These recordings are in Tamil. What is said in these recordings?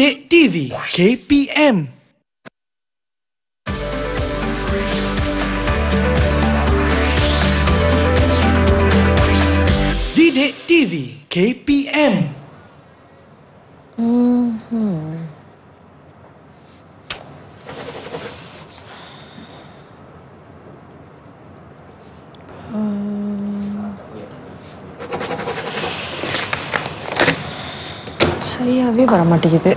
Didik TV KPM Didik TV KPM சரியாவே வர மாட்டேங்குது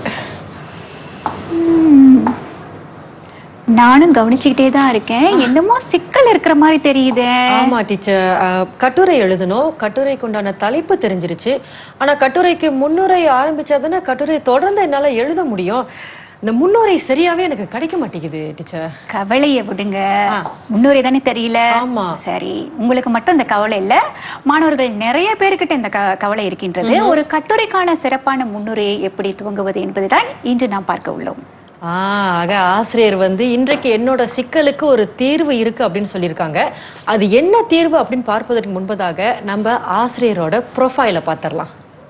நானும் கவனிச்சுக்கிட்டே தான் இருக்கேன் என்னமோ சிக்கல் இருக்கிற மாதிரி தெரியுது ஆமா டீச்சர் அஹ், கட்டுரை எழுதணும் கட்டுரைக்கு உண்டான தலைப்பு தெரிஞ்சிருச்சு ஆனா கட்டுரைக்கு முன்னுரை ஆரம்பிச்சாதானே கட்டுரை தொடர்ந்து என்னால எழுத முடியும் இந்த முன்னுரை சரியாவே எனக்கு கிடைக்க மாட்டேங்குது டீச்சர் கவலைய விடுங்க முன்னுரை தானே தெரியல ஆமா. சரி உங்களுக்கு மட்டும் இந்த கவலை இல்ல மாணவர்கள் நிறைய பேர்கிட்ட இந்த க- கவலை இருக்கின்றது ஒரு கட்டுரைக்கான சிறப்பான முன்னுரையை எப்படி துவங்குவது என்பதுதான் இன்று நாம் பார்க்க உள்ளோம் ஆ ஆக ஆசிரியர் வந்து இன்றைக்கு என்னோட சிக்கலுக்கு ஒரு தீர்வு இருக்கு அப்படின்னு சொல்லியிருக்காங்க அது என்ன தீர்வு அப்படின்னு பார்ப்பதற்கு முன்பதாக நம்ம ஆசிரியரோட ப்ரொஃபைலை பார்த்துடலாம்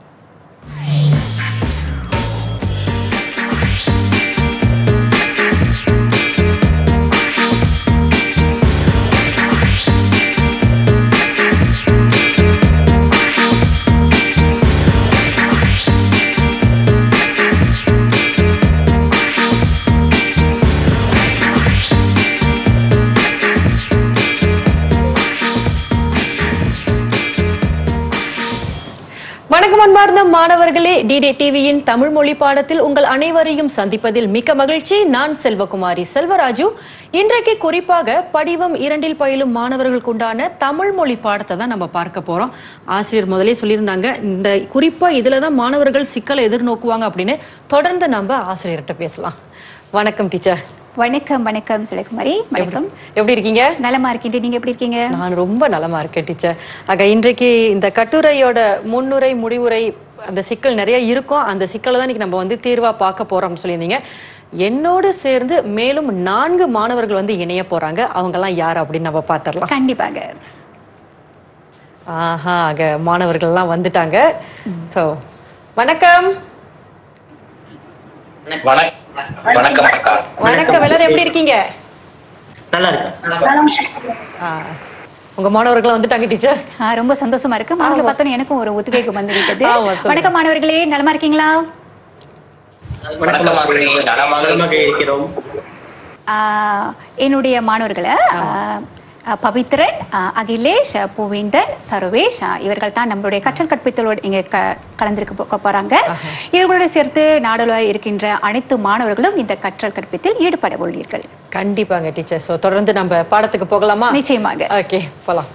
வணக்கம் அன்பார்ந்த மாணவர்களே டிடே டிவியின் தமிழ் மொழி பாடத்தில் உங்கள் அனைவரையும் சந்திப்பதில் மிக்க மகிழ்ச்சி நான் செல்வகுமாரி செல்வராஜு இன்றைக்கு குறிப்பாக படிவம் இரண்டில் பயிலும் மாணவர்களுக்கு உண்டான தமிழ் மொழி பாடத்தை தான் நம்ம பார்க்க போறோம் ஆசிரியர் முதலே சொல்லியிருந்தாங்க இந்த குறிப்பா இதுல தான் மாணவர்கள் சிக்கலை எதிர்நோக்குவாங்க அப்படின்னு தொடர்ந்து நம்ம ஆசிரியர்கிட்ட பேசலாம் வணக்கம் டீச்சர் வணக்கம் வணக்கம் சிலகுமாரி வணக்கம் எப்படி இருக்கீங்க நலமா இருக்கின்றேன் நீங்க எப்படி இருக்கீங்க நான் ரொம்ப நலமா இருக்கேன் டீச்சர் ஆக இன்றைக்கு இந்த கட்டுரையோட முன்னுரை முடிவுரை அந்த சிக்கல் நிறைய இருக்கும் அந்த சிக்கலை தான் இன்னைக்கு நம்ம வந்து தீர்வா பார்க்க போறோம்னு சொல்லியிருந்தீங்க என்னோடு சேர்ந்து மேலும் நான்கு மாணவர்கள் வந்து இணைய போறாங்க அவங்க எல்லாம் யார் அப்படின்னு நம்ம பார்த்துடலாம் கண்டிப்பாக ஆஹா ஆக மாணவர்கள் எல்லாம் வந்துட்டாங்க சோ வணக்கம் வணக்- வணக்கம் அக்கா வணக்கம் எல்லாரும் எப்படி இருக்கீங்க நல்லா இருக்கேன் ஆ, உங்க மாணவர்கள் வந்துட்டாங்க டீச்சர் ஆ, ரொம்ப சந்தோஷமா இருக்கு மாணவர்களை பார்த்தோன்னே எனக்கும் ஒரு உத்வேகம் வந்து விட்டது ஆமா, சொல்லுங்க. வணக்கம் மாணவர்களே நலமா இருக்கீங்களா வணக்கம் ஆசிரியர். நலமாக இருக்கிறோம் ஆ, என்னுடைய மாணவர்களை ஆ, ஆ, பவித்ரன் ஆ, அகிலேஷ் ஆ, புவிந்தன் சர்வேஷ் ஆ, இவர்கள் தான் நம்மளுடைய கற்றல் கற்பித்தலோடு இங்க க- கலந்திருக்க போ- போறாங்க இவர்களோட சேர்த்து நாடுல இருக்கின்ற அனைத்து மாணவர்களும் இந்த கற்றல் கற்பித்தில் ஈடுபட உள்ளீர்கள் கண்டிப்பாங்க டீச்சர் சோ தொடர்ந்து நம்ம பாடத்துக்கு போகலாமா நிச்சயமாக ஓகே போலாம்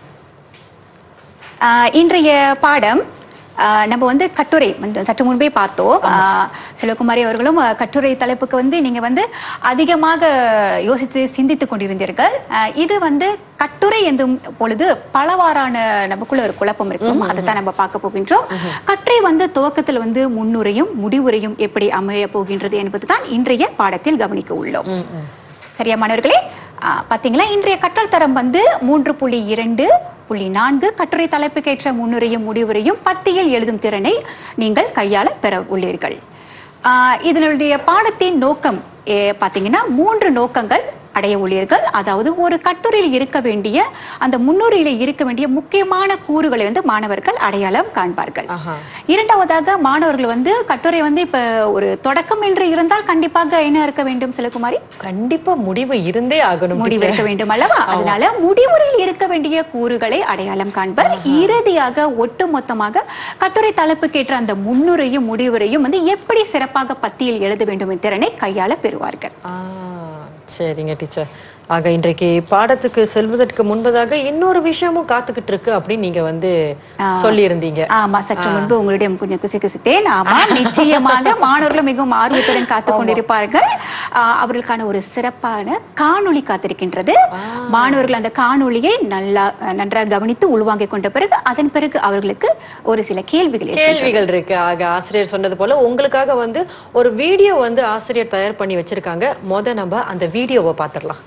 ஆஹ் இன்றைய பாடம் ஆஹ் நம்ம வந்து கட்டுரை வந்து சற்று முன்பே பார்த்தோம் ஆஹ் செல்வகுமாரி அவர்களும் ஆஹ் கட்டுரை தலைப்புக்கு வந்து நீங்க வந்து அதிகமாக யோசித்து சிந்தித்துக் கொண்டிருந்தீர்கள் ஆஹ் இது வந்து கட்டுரை என்னும் பொழுது பலவாறான நமக்குள்ள ஒரு குழப்பம் இருக்கும் அதை தான் நம்ம பார்க்க போகின்றோம் கட்டுரை வந்து துவக்கத்தில் வந்து முன்னுரையும் முடிவுரையும் எப்படி அமைய போகின்றது என்பதுதான் இன்றைய பாடத்தில் கவனிக்க உள்ளோம் சரியா மாணவர்களே ஆ, பாத்தீங்களா இன்றைய கற்றல் தரம் வந்து மூன்று புள்ளி இரண்டு புள்ளி நான்கு கட்டுரை தலைப்புக்கேற்ற முன்னுரையும் முடிவுரையும் பத்தியில் எழுதும் திறனை நீங்கள் கையாள பெற உள்ளீர்கள் ஆ, இதனுடைய பாடத்தின் நோக்கம் ஏ, பாத்தீங்கன்னா மூன்று நோக்கங்கள் அடைய உள்ளீர்கள் அதாவது ஒரு கட்டுரையில் இருக்க வேண்டிய அந்த முன்னுரையில இருக்க வேண்டிய முக்கியமான கூறுகளை வந்து மாணவர்கள் அடையாளம் காண்பார்கள் ஆஹா. இரண்டாவதாக மாணவர்கள் வந்து கட்டுரை வந்து இப்ப ஒரு தொடக்கம் என்று இருந்தால் கண்டிப்பாக என்ன இருக்க வேண்டும் சிலகுமாரி கண்டிப்பா முடிவு இருந்தே ஆகணும் முடிவு teacher. இருக்க வேண்டும் அல்லவா அதனால முடிவுரையில் இருக்க வேண்டிய கூறுகளை அடையாளம் காண்பர் இறுதியாக ஒட்டுமொத்தமாக கட்டுரை தலைப்புக்கேற்ற அந்த முன்னுரையும் முடிவுரையும் வந்து எப்படி சிறப்பாக பத்தியில் எழுத வேண்டும் என்ற திறனை கையாள பெறுவார்கள் ஆ, சரிங்க டீச்சர் ஆக இன்றைக்கு பாடத்துக்கு செல்வதற்கு முன்பதாக இன்னொரு விஷயமும் காத்துக்கிட்டு இருக்கு அப்படின்னு நீங்க வந்து சொல்லி இருந்தீங்க ஆமா சற்று முன்பு உங்களிடம் கொஞ்சம் கிசுகிசுத்தேன் ஆமா நிச்சயமாக மாணவர்கள் மிகவும் ஆர்வத்துடன் காத்துக் கொண்டிருப்பார்கள் ஆஹ் அவர்களுக்கான ஒரு சிறப்பான காணொளி காத்திருக்கின்றது மாணவர்கள் அந்த காணொளியை நல்லா நன்றாக கவனித்து உள்வாங்கிக் கொண்ட பிறகு அதன் பிறகு அவர்களுக்கு ஒரு சில கேள்விகள் இருக்கின்றன. கேள்விகள் இருக்கு ஆக ஆசிரியர் சொன்னது போல உங்களுக்காக வந்து ஒரு வீடியோ வந்து ஆசிரியர் தயார் பண்ணி வச்சிருக்காங்க முத நம்ம அந்த வீடியோவை பார்த்துடலாம்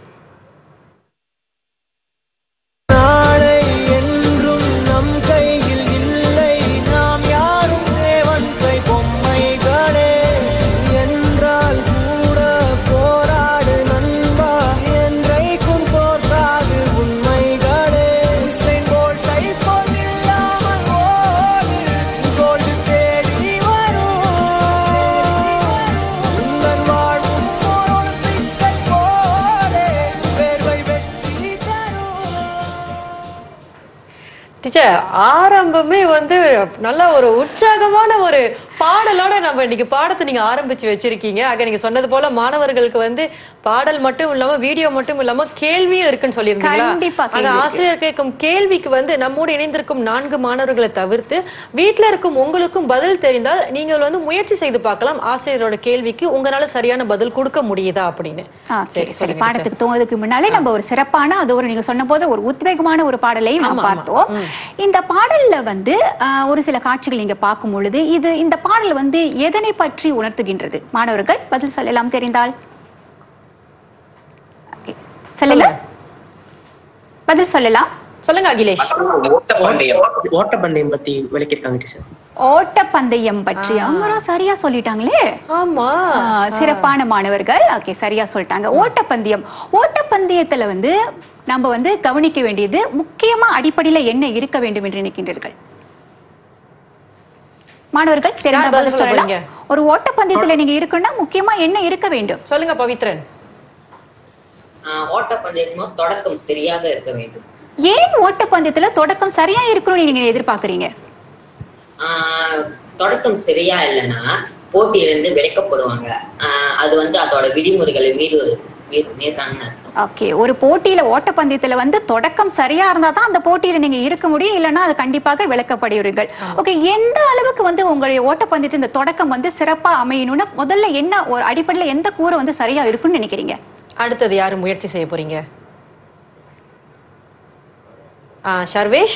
நாளை என்றும் நம் கையில் இல்லை நாம் யாரும் தேவன் கை பொம்மைகளே டீச்சர் ஆரம்பமே வந்து நல்ல ஒரு உற்சாகமான ஒரு பாடலோட நம்ம இன்னைக்கு பாடத்தை நீங்க ஆரம்பிச்சு வச்சிருக்கீங்க ஆக நீங்க சொன்னது போல மாணவர்களுக்கு வந்து பாடல் மட்டும் இல்லாம வீடியோ மட்டும் இல்லாம கேள்வியும் இருக்குன்னு சொல்லியிருந்தீங்களா கண்டிப்பா ஆக கேள்வி இருக்கு. ஆசிரியர் கேட்கும் கேள்விக்கு வந்து நம்மோடு இணைந்திருக்கும் நான்கு மாணவர்களை தவிர்த்து வீட்ல இருக்கும் உங்களுக்கும் பதில் தெரிந்தால் நீங்கள் வந்து முயற்சி செய்து பார்க்கலாம் ஆசிரியரோட கேள்விக்கு உங்களால சரியான பதில் கொடுக்க முடியுதா அப்படின்னு ஆ, சரி சரி சொல்லுங்க டீச்சர். பாடத்துக்கு தூங்குறதுக்கு முன்னாலே நம்ம ஒரு சிறப்பான அது ஒரு நீங்க சொன்ன போது ஒரு உத்வேகமான ஒரு பாடலை ஆமா, நாம் ஆமா. பார்த்தோம் இந்த பாடல்ல வந்து ஆ, ஒரு சில காட்சிகள் நீங்க பார்க்கும் பொழுது இது இந்த பாடல் வந்து எதனை பற்றி உணர்த்துகின்றது மாணவர்கள் பதில் சொல்லலாம் தெரிந்தால் Okay. சொல்லுங்க பதில் சொல்லலாம் சொல்லுங்க அகிலேஷ் ஓட்டப்பந்தயம் ஓட்டப்பந்தயம் பத்தி விளக்கியிருக்காங்க டீச்சர் ஓட்டப்பந்தயம் பற்றி அவங்க சரியா சொல்லிட்டாங்களே ஆமா ஆ, சிறப்பான மாணவர்கள் ஓகே சரியா சொல்லிட்டாங்க ஓட்டப்பந்தயம் ஓட்டப்பந்தயத்துல வந்து நம்ம வந்து கவனிக்க வேண்டியது முக்கியமா அடிப்படையில என்ன இருக்க வேண்டும் என்று நினைக்கின்றீர்கள் மாணவர்கள் தெரிந்த யார் பதில் பதில் சொல்ல சொல்லலாம் போறீங்க? ஒரு ஓட்டப்பந்தயத்துல நீங்க இருக்குன்னா முக்கியமா என்ன இருக்க வேண்டும் சொல்லுங்க பவித்ரன் ஆஹ் ஓட்டப்பந்தயமோ தொடக்கம் சரியாக இருக்க வேண்டும் ஏன் ஓட்டப்பந்தயத்துல தொடக்கம் சரியா இருக்கணும்னு நீங்க எதிர்பார்க்கறீங்க ஆஹ் தொடக்கம் சரியா இல்லைன்னா போட்டியிலிருந்து விலக்கப்படுவாங்க ஆஹ் அது வந்து அதோட விதிமுறைகளை மீறுவது மீறு- மீறுறாங்கன்னு அர்த்தம் ஓகே ஒரு போட்டியில ஓட்டப்பந்தயத்துல வந்து தொடக்கம் சரியா இருந்தா தான் அந்த போட்டியில நீங்க இருக்க முடியும் இல்லைன்னா அது கண்டிப்பாக விளக்கப்படுவீர்கள் ஓகே எந்த அளவுக்கு வந்து உங்களுடைய ஓட்டப்பந்தயத்தின் இந்த தொடக்கம் வந்து சிறப்பா அமையணும்னா முதல்ல என்ன ஒரு அடிப்படையில எந்த கூறு வந்து சரியா இருக்கும்னு நினைக்கிறீங்க அடுத்தது யாரு முயற்சி செய்ய போறீங்க ஆ, சர்வேஷ்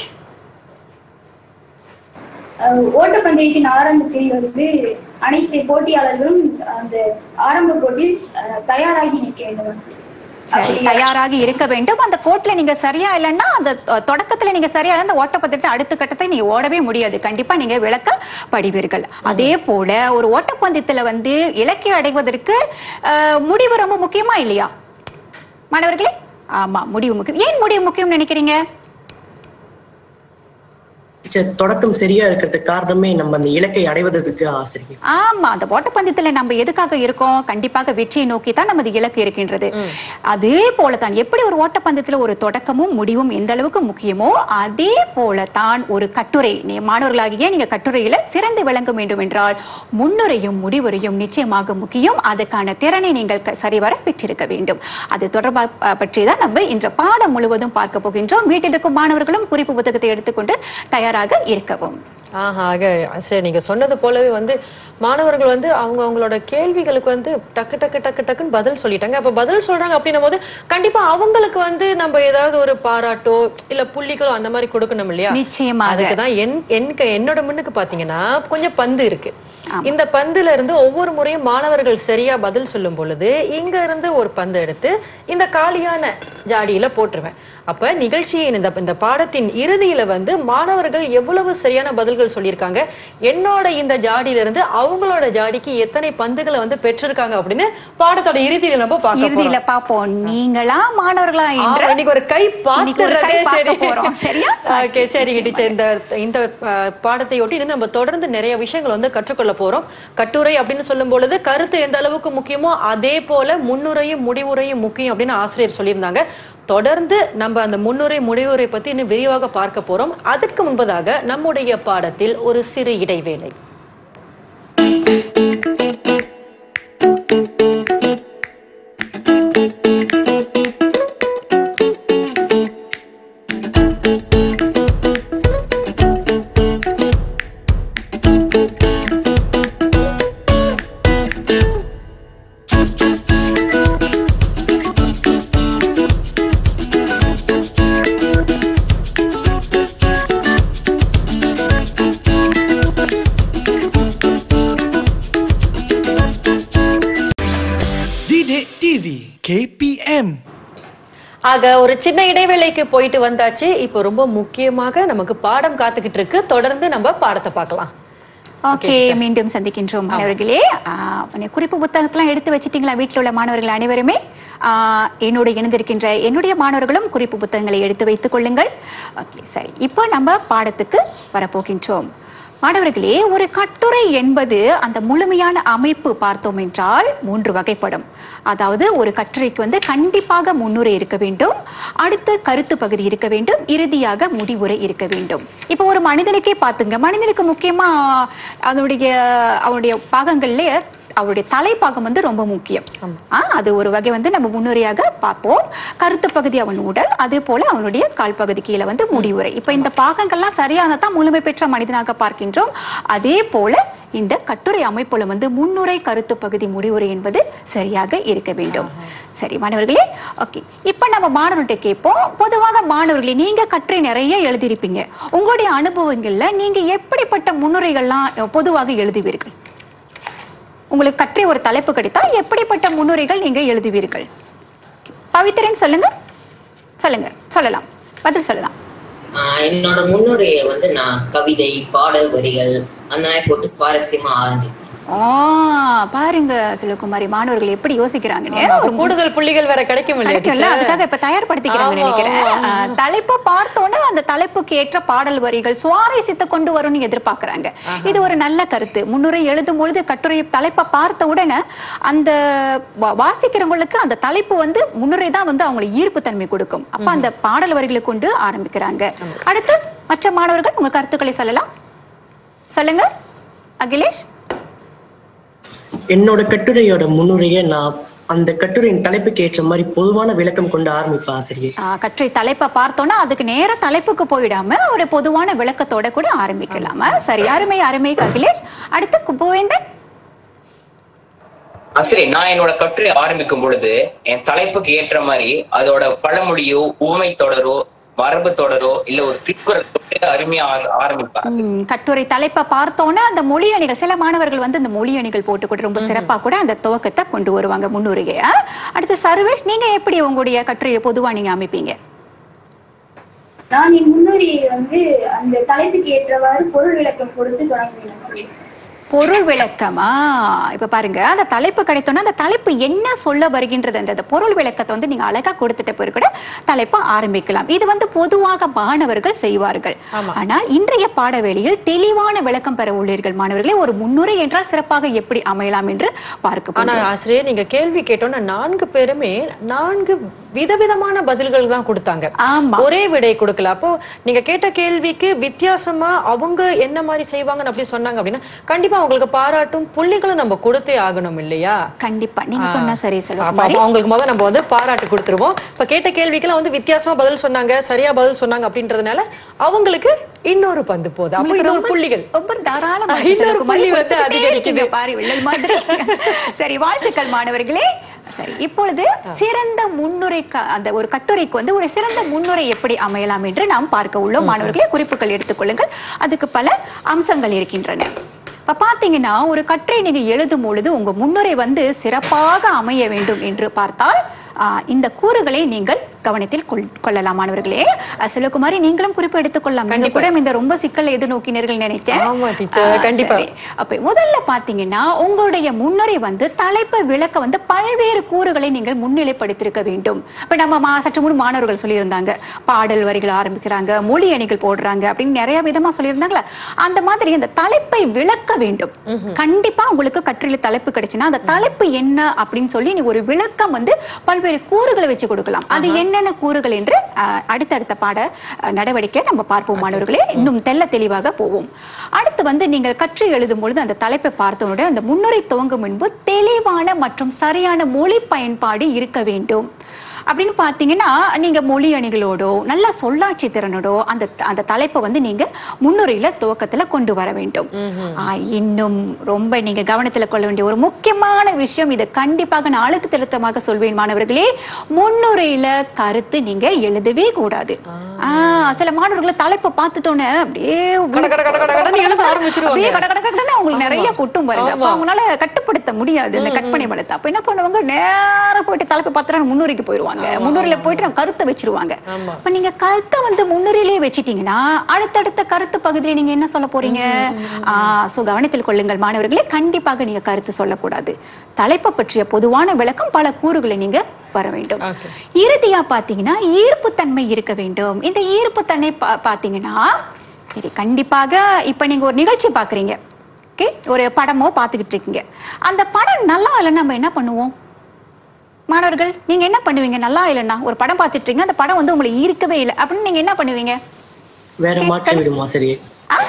அஹ் ஓட்டப்பந்தயத்தின் ஆரம்பத்தில் வந்து அனைத்து போட்டியாளர்களும் அந்த ஆரம்ப போட்டியில் அஹ், தயாராகி நிற்க வேண்டும் சரி தயாராகி இருக்க வேண்டும் அந்த கோட்ல நீங்க சரியா இல்லைன்னா அந்த அஹ், தொடக்கத்துல நீங்க சரியா இல்ல அந்த ஓட்டப்பந்தயத்தை அடுத்த கட்டத்தை நீங்க ஓடவே முடியாது கண்டிப்பா நீங்க விளக்கப்படுவீர்கள் அதே போல ஒரு ஓட்டப்பந்தயத்துல வந்து இலக்கை அடைவதற்கு அஹ், முடிவு ரொம்ப முக்கியமா இல்லையா மாணவர்களே ஆமா முடிவு முக்கியம் ஏன் முடிவு முக்கியம் நினைக்கிறீங்க டீச்சர் தொடக்கம் சரியா இருக்கிறதுக்கு காரணமே நம்ம அந்த இலக்கை அடைவதற்கு ஆசிரியர் ஆமா அந்த ஓட்டப்பந்தயத்துல நம்ம எதுக்காக இருக்கோம் கண்டிப்பாக வெற்றியை நோக்கி தான் நமது இலக்கு இருக்கின்றது அதே போலதான் எப்படி ஒரு ஓட்டப்பந்தயத்துல ஒரு தொடக்கமும் முடிவும் எந்த அளவுக்கு முக்கியமோ அதே போலதான் ஒரு கட்டுரை நீ மாணவர்களாகிய நீங்க கட்டுரையில சிறந்து விளங்க வேண்டும் என்றால் முன்னுரையும் முடிவுரையும் நிச்சயமாக முக்கியம் அதுக்கான திறனை நீங்கள் க- சரிவர பெற்றிருக்க வேண்டும் அது தொடர்பாக பற்றி தான் நம்ம இன்று பாடம் முழுவதும் பார்க்க போகின்றோம் வீட்டில் இருக்கும் மாணவர்களும் குறிப்பு புத்தகத்தை எடுத்துக்கொண்டு தயாராக இருக்கவும் ஆஹா ஆக சரி நீங்க சொன்னது போலவே வந்து மாணவர்கள் வந்து அவங்க அவங்களோட கேள்விகளுக்கு வந்து டக்கு டக்கு டக்கு டக்குன்னு பதில் சொல்லிட்டாங்க அப்ப பதில் சொல்றாங்க அப்படின்னும் போது கண்டிப்பா அவங்களுக்கு வந்து நம்ம ஏதாவது ஒரு பாராட்டோ இல்ல புள்ளிகளோ அந்த மாதிரி கொடுக்கணும் இல்லையா நிச்சயமாக. அதுக்குதான் என் எனக்கு என்னோட முன்னுக்கு பாத்தீங்கன்னா கொஞ்சம் பந்து இருக்கு இந்த பந்துல இருந்து ஒவ்வொரு முறையும் மாணவர்கள் சரியா பதில் சொல்லும் பொழுது இங்க இருந்து ஒரு பந்து எடுத்து இந்த காலியான ஜாடியில போட்டுருவேன் அப்ப நிகழ்ச்சியின் இந்த இந்த பாடத்தின் இறுதியில வந்து மாணவர்கள் எவ்வளவு சரியான பதில்கள் சொல்லியிருக்காங்க என்னோட இந்த ஜாடியில இருந்து அவங்களோட ஜாடிக்கு எத்தனை பந்துகளை வந்து பெற்றிருக்காங்க அப்படின்னு பாடத்தோட இறுதியில நம்ம பார்க்க இறுதியில போறோம் பாப்போம் நீங்களா மாணவர்களா ஆமா, என்று இன்னைக்கு ஒரு கை இன்னைக்கு ஒரு கை பார்த்துறதே பார்க்க சரி போறோம், சரியா? ஓகே சரிங்க டீச்சர் இந்த இந்த அஹ், பாடத்தை ஒட்டி இன்னும் நம்ம தொடர்ந்து நிறைய விஷயங்கள் வந்து கற்றுக்கொள்ள போறோம் கட்டுரை அப்படின்னு சொல்லும் பொழுது கருத்து எந்த அளவுக்கு முக்கியமோ அதே போல முன்னுரையும் முடிவுரையும் முக்கியம் அப்படின்னு ஆசிரியர் சொல்லியிருந்தாங்க தொடர்ந்து நம்ம அந்த முன்னுரை முடிவுரை பத்தி இன்னும் விரிவாக பார்க்க போறோம் அதற்கு முன்பதாக நம்முடைய பாடத்தில் ஒரு சிறு இடைவேளை Didik TV KPM ஆக ஒரு சின்ன இடைவேளைக்கு போயிட்டு வந்தாச்சு இப்போ ரொம்ப முக்கியமாக நமக்கு பாடம் காத்துக்கிட்டு இருக்கு தொடர்ந்து நம்ம பாடத்தை பார்க்கலாம் ஓகே மீண்டும் சந்திக்கின்றோம் மாணவர்களே ஆஹ், உன்னை குறிப்பு புத்தகத்தெல்லாம் எடுத்து வச்சிட்டீங்களா வீட்டில் உள்ள மாணவர்கள் அனைவருமே ஆஹ், என்னோடு இணைந்திருக்கின்ற என்னுடைய மாணவர்களும் குறிப்பு புத்தகங்களை எடுத்து வைத்துக் கொள்ளுங்கள் ஓகே சரி இப்போ நம்ம பாடத்துக்கு வரப்போகின்றோம் மாணவர்களே ஒரு கட்டுரை என்பது அந்த முழுமையான அமைப்பு பார்த்தோம் என்றால் மூன்று வகைப்படும் அதாவது ஒரு கட்டுரைக்கு வந்து கண்டிப்பாக முன்னுரை இருக்க வேண்டும் அடுத்து கருத்து பகுதி இருக்க வேண்டும் இறுதியாக முடிவுரை இருக்க வேண்டும் இப்போ ஒரு மனிதனுக்கே பார்த்துங்க மனிதனுக்கு முக்கியமா அதனுடைய அவனுடைய பாகங்கள்ல அவருடைய தலைப்பாகம் வந்து ரொம்ப முக்கியம் ஆ, அது ஒரு வகை வந்து நம்ம முன்னுரையாக பார்ப்போம் கருத்து பகுதி அவன் உடல் அதே போல அவனுடைய கால் பகுதி கீழே வந்து முடிவுரை இப்ப இந்த பாகங்கள்லாம் சரியானதான் முழுமை பெற்ற மனிதனாக பார்க்கின்றோம் அதே போல இந்த கட்டுரை அமைப்புல வந்து முன்னுரை கருத்து பகுதி முடிவுரை என்பது சரியாக இருக்க வேண்டும் சரி மாணவர்களே ஓகே இப்ப நம்ம மாணவர்கள்ட்ட கேட்போம் பொதுவாக மாணவர்களே நீங்க கட்டுரை நிறைய எழுதியிருப்பீங்க உங்களுடைய அனுபவங்கள்ல நீங்க எப்படிப்பட்ட முன்னுரைகள்லாம் பொதுவாக எழுதுவீர்கள் உங்களுக்கு கற்றை ஒரு தலைப்பு கிடைத்தால் எப்படிப்பட்ட முன்னுரைகள் நீங்க எழுதுவீர்கள் பவித்ரன் சொல்லுங்க சொல்லுங்க சொல்லலாம் பதில் சொல்லலாம் ஆஹ் என்னோட முன்னுரையை வந்து நான் கவிதை பாடல் வரிகள் அந்த மாதிரி போட்டு சுவாரஸ்யமா ஆரம்பிப்பேன் ஆ பாருங்க செல்வகுமாரி மாணவர்கள் எப்படி யோசிக்கிறாங்கன்னு ஆமா, ஒரு புள்ளிகள் புள்ளிகள் வேற கிடைக்கும் இல்லையா கிடைக்கும்ல teacher? அதுக்காக இப்ப தயார்படுத்திக்கிறாங்க ஆமா, நினைக்கிறேன் ஆமா. ஆ, தலைப்பை பார்த்தோன்னே அந்த தலைப்புக்கு ஏற்ற பாடல் வரிகள் சுவாரஸ்யத்தை கொண்டு வரும்னு எதிர்பார்க்கறாங்க இது ஒரு நல்ல கருத்து முன்னுரை எழுதும் பொழுது கட்டுரை தலைப்பை பார்த்த உடனே அந்த வா- வாசிக்கிறவங்களுக்கு அந்த தலைப்பு வந்து முன்னுரை தான் வந்து அவங்களுக்கு ஈர்ப்பு தன்மை கொடுக்கும் அப்ப அந்த பாடல் வரிகளை கொண்டு ஆரம்பிக்கிறாங்க அடுத்து மற்ற மாணவர்கள் உங்க கருத்துக்களை சொல்லலாம் சொல்லுங்க அகிலேஷ் என்னோட கட்டுரையோட முன்னுரையை நான் அந்த கட்டுரையின் தலைப்புக்கு ஏற்ற மாதிரி பொதுவான விளக்கம் கொண்டு ஆரம்பிப்பேன் ஆசிரியர் ஆ, கற்றை தலைப்பை பார்த்தோன்னா அதுக்கு நேர தலைப்புக்கு போயிடாம ஒரு பொதுவான விளக்கத்தோட கூட ஆரம்பிக்கலாமா சரி அருமை அருமை அகிலேஷ் அடுத்து குபுவேந்தன் ஆசிரியர் நான் என்னோட கட்டுரை ஆரம்பிக்கும் பொழுது என் தலைப்புக்கு ஏற்ற மாதிரி அதோட பழமொழியோ உவமை தொடரோ மரபு தொடரோ இல்ல ஒரு திருக்குறள் தொட்டு அருமையா ஆர- ஆரம்பிப்பேன் ம், கட்டுரை தலைப்பை பார்த்தோன்னா அந்த மொழி அணிகள் சில மாணவர்கள் வந்து அந்த மொழி அணிகள் போட்டு கூட ரொம்ப சிறப்பா கூட அந்த துவக்கத்தை கொண்டு வருவாங்க முன்னுரையை ஆ? அடுத்து சர்வேஷ் நீங்க எப்படி உங்களுடைய கட்டுரையை பொதுவா நீங்க அமைப்பீங்க நான் என் முன்னுரையை வந்து அந்த தலைப்புக்கு ஏற்றவாறு பொருள் விளக்கம் கொடுத்து தொடங்குவேன் சொல்லி பொருள் விளக்கமா இப்ப பாருங்க அந்த தலைப்பு கிடைத்தோன்னா அந்த தலைப்பு என்ன சொல்ல வருகின்றது அந்த பொருள் விளக்கத்தை வந்து நீங்க அழகா கொடுத்துட்ட பிறகு கூட தலைப்பை ஆரம்பிக்கலாம் இது வந்து பொதுவாக மாணவர்கள் செய்வார்கள் ஆனால் இன்றைய பாடவேளையில் தெளிவான விளக்கம் பெற உள்ளீர்கள் மாணவர்களே ஒரு முன்னுரை என்றால் சிறப்பாக எப்படி அமையலாம் என்று பார்க்க ஆனா போகிறோம். ஆசிரியர் நீங்க கேள்வி கேட்டோன்னா நான்கு பேருமே நான்கு விதவிதமான பதில்கள் தான் கொடுத்தாங்க ஆமா. ஒரே விடை கொடுக்கல அப்போ நீங்க கேட்ட கேள்விக்கு வித்தியாசமா அவங்க என்ன மாதிரி செய்வாங்கன்னு அப்படி சொன்னாங்க அப்படின்னா கண்டிப்பா அவங்களுக்கு பாராட்டும் புள்ளிகளும் நம்ம கொடுத்தே ஆகணும் இல்லையா கண்டிப்பா நீங்க சொன்னா சரி அப்ப செல்வகுமாரி அப்ப அவங்களுக்கு முதல்ல நம்ம வந்து பாராட்டு கொடுத்துருவோம் இப்ப கேட்ட கேள்விக்கெல்லாம் வந்து வித்தியாசமா பதில் சொன்னாங்க சரியா பதில் சொன்னாங்க அப்படின்றதுனால அவங்களுக்கு இன்னொரு பந்து போகுது அப்போ இன்னொரு ரொம்ப- புள்ளிகள் ரொம்ப தாராளமா இன்னொரு செல்வகுமாரி புள்ளி வந்து கொடுத்துக்கிட்டே அதிகரிக்குது. இருக்கீங்க பாரு வில்லல் மாதிரி சரி வாழ்த்துக்கள் மாணவர்களே சரி இப்பொழுது சிறந்த முன்னுரை க- அந்த ஒரு கட்டுரைக்கு வந்து ஒரு சிறந்த முன்னுரை எப்படி அமையலாம் என்று நாம் பார்க்க உள்ளோம் மாணவர்களே குறிப்புகள் எடுத்துக்கொள்ளுங்கள் அதுக்கு பல அம்சங்கள் இருக்கின்றன இப்ப பாத்தீங்கன்னா ஒரு கட்டுரை நீங்க எழுதும் பொழுது உங்க முன்னுரை வந்து சிறப்பாக அமைய வேண்டும் என்று பார்த்தால் ஆஹ், இந்த கூறுகளை நீங்கள் கவனத்தில் கொள்- கொள்ளலாம் மாணவர்களே அஹ், செல்வகுமாரி நீங்களும் குறிப்பு எடுத்துக்கொள்ளலாம் நீங்க கூட இந்த ரொம்ப சிக்கலை எதிர்நோக்கினீர்கள் நினைத்தேன் ஆமா, teacher. ஆஹ், கண்டிப்பா. சரி. அப்ப முதல்ல பாத்தீங்கன்னா உங்களுடைய முன்னுரை வந்து தலைப்பை விளக்க வந்து பல்வேறு கூறுகளை நீங்கள் முன்னிலைப்படுத்திருக்க வேண்டும் இப்ப நம்ம மா- சற்று முன் மாணவர்கள் சொல்லியிருந்தாங்க பாடல் வரிகள் ஆரம்பிக்கிறாங்க மொழி அணிகள் போடுறாங்க அப்படின்னு நிறைய விதமா சொல்லியிருந்தாங்களா அந்த மாதிரி அந்த தலைப்பை விளக்க வேண்டும் கண்டிப்பா உங்களுக்கு கற்றில தலைப்பு கிடைச்சுன்னா அந்த தலைப்பு என்ன அப்படின்னு சொல்லி நீ ஒரு விளக்கம் வந்து பல்வேறு கூறுகளை வச்சு கொடுக்கலாம் அது என்னென்ன கூறுகள் என்று ஆஹ், அடுத்தடுத்த பாட ஆஹ், நடவடிக்கை நம்ம பார்ப்போம் மாணவர்களே இன்னும் தெள்ள தெளிவாக போவோம் அடுத்து வந்து நீங்கள் கற்று எழுதும் பொழுது அந்த தலைப்பை பார்த்தவுடன் அந்த முன்னுரை துவங்கும் முன்பு தெளிவான மற்றும் சரியான மொழி பயன்பாடு இருக்க வேண்டும் அப்படின்னு பார்த்தீங்கன்னா நீங்க மொழி அணிகளோடோ நல்ல சொல்லாட்சி திறனோடோ அந்த அந்த தலைப்பை வந்து நீங்க முன்னுரையில துவக்கத்துல கொண்டு வர வேண்டும் ஆ, இன்னும் ரொம்ப நீங்க கவனத்துல கொள்ள வேண்டிய ஒரு முக்கியமான விஷயம் இதை கண்டிப்பாக நான் அழுக்கு திருத்தமாக சொல்வேன் மாணவர்களே முன்னுரையில கருத்து நீங்க எழுதவே கூடாது ஆ, சில மாணவர்களை தலைப்பை பார்த்துட்டோன்னே அப்படியே கட கட கட கட கடன்னு எழுத ஆரம்பிச்சிருவாங்க. அப்படியே கட கட கடன்னு அவங்களுக்கு நிறைய கொட்டும் பாருங்க அப்ப ஆமா. அவங்களால கட்டுப்படுத்த முடியாது இந்த கற்பனை பலத்தை அப்ப என்ன பண்ணுவாங்க நேரா போயிட்டு தலைப்பு பார்த்துட்டு முன்னுரைக்கு போயிருவாங்க முன்னுரையில போயிட்டு நம்ம கருத்தை வச்சிருவாங்க ஆமா. அப்ப நீங்க கருத்தை வந்து முன்னுரையிலேயே வச்சிட்டீங்கன்னா அடுத்தடுத்த கருத்து பகுதியில நீங்க என்ன சொல்ல போறீங்க ஆஹ் சோ கவனத்தில் கொள்ளுங்கள் மாணவர்களே கண்டிப்பாக நீங்க கருத்து சொல்லக்கூடாது தலைப்பை பற்றிய பொதுவான விளக்கம் பல கூறுகளை நீங்க வர வேண்டும் Okay. இறுதியா பாத்தீங்கன்னா ஈர்ப்புத்தன்மை இருக்க வேண்டும் இந்த ஈர்ப்புத்தன்மை பா- பாத்தீங்கன்னா சரி கண்டிப்பாக இப்ப நீங்க ஒரு நிகழ்ச்சி பாக்குறீங்க ஓகே ஒரு படமோ பார்த்துக்கிட்டு இருக்கீங்க அந்த படம் நல்லா இல்லைன்னா நம்ம என்ன பண்ணுவோம் மாணவர்கள் நீங்க என்ன பண்ணுவீங்க நல்லா இல்லைன்னா ஒரு படம் பார்த்துட்டு இருக்கீங்க அந்த படம் வந்து உங்களை ஈர்க்கவே இல்லை அப்படின்னு நீங்க என்ன பண்ணுவீங்க வேற Okay, மாற்றி சரி. விடுவோம் ஆசிரியர் ஆ?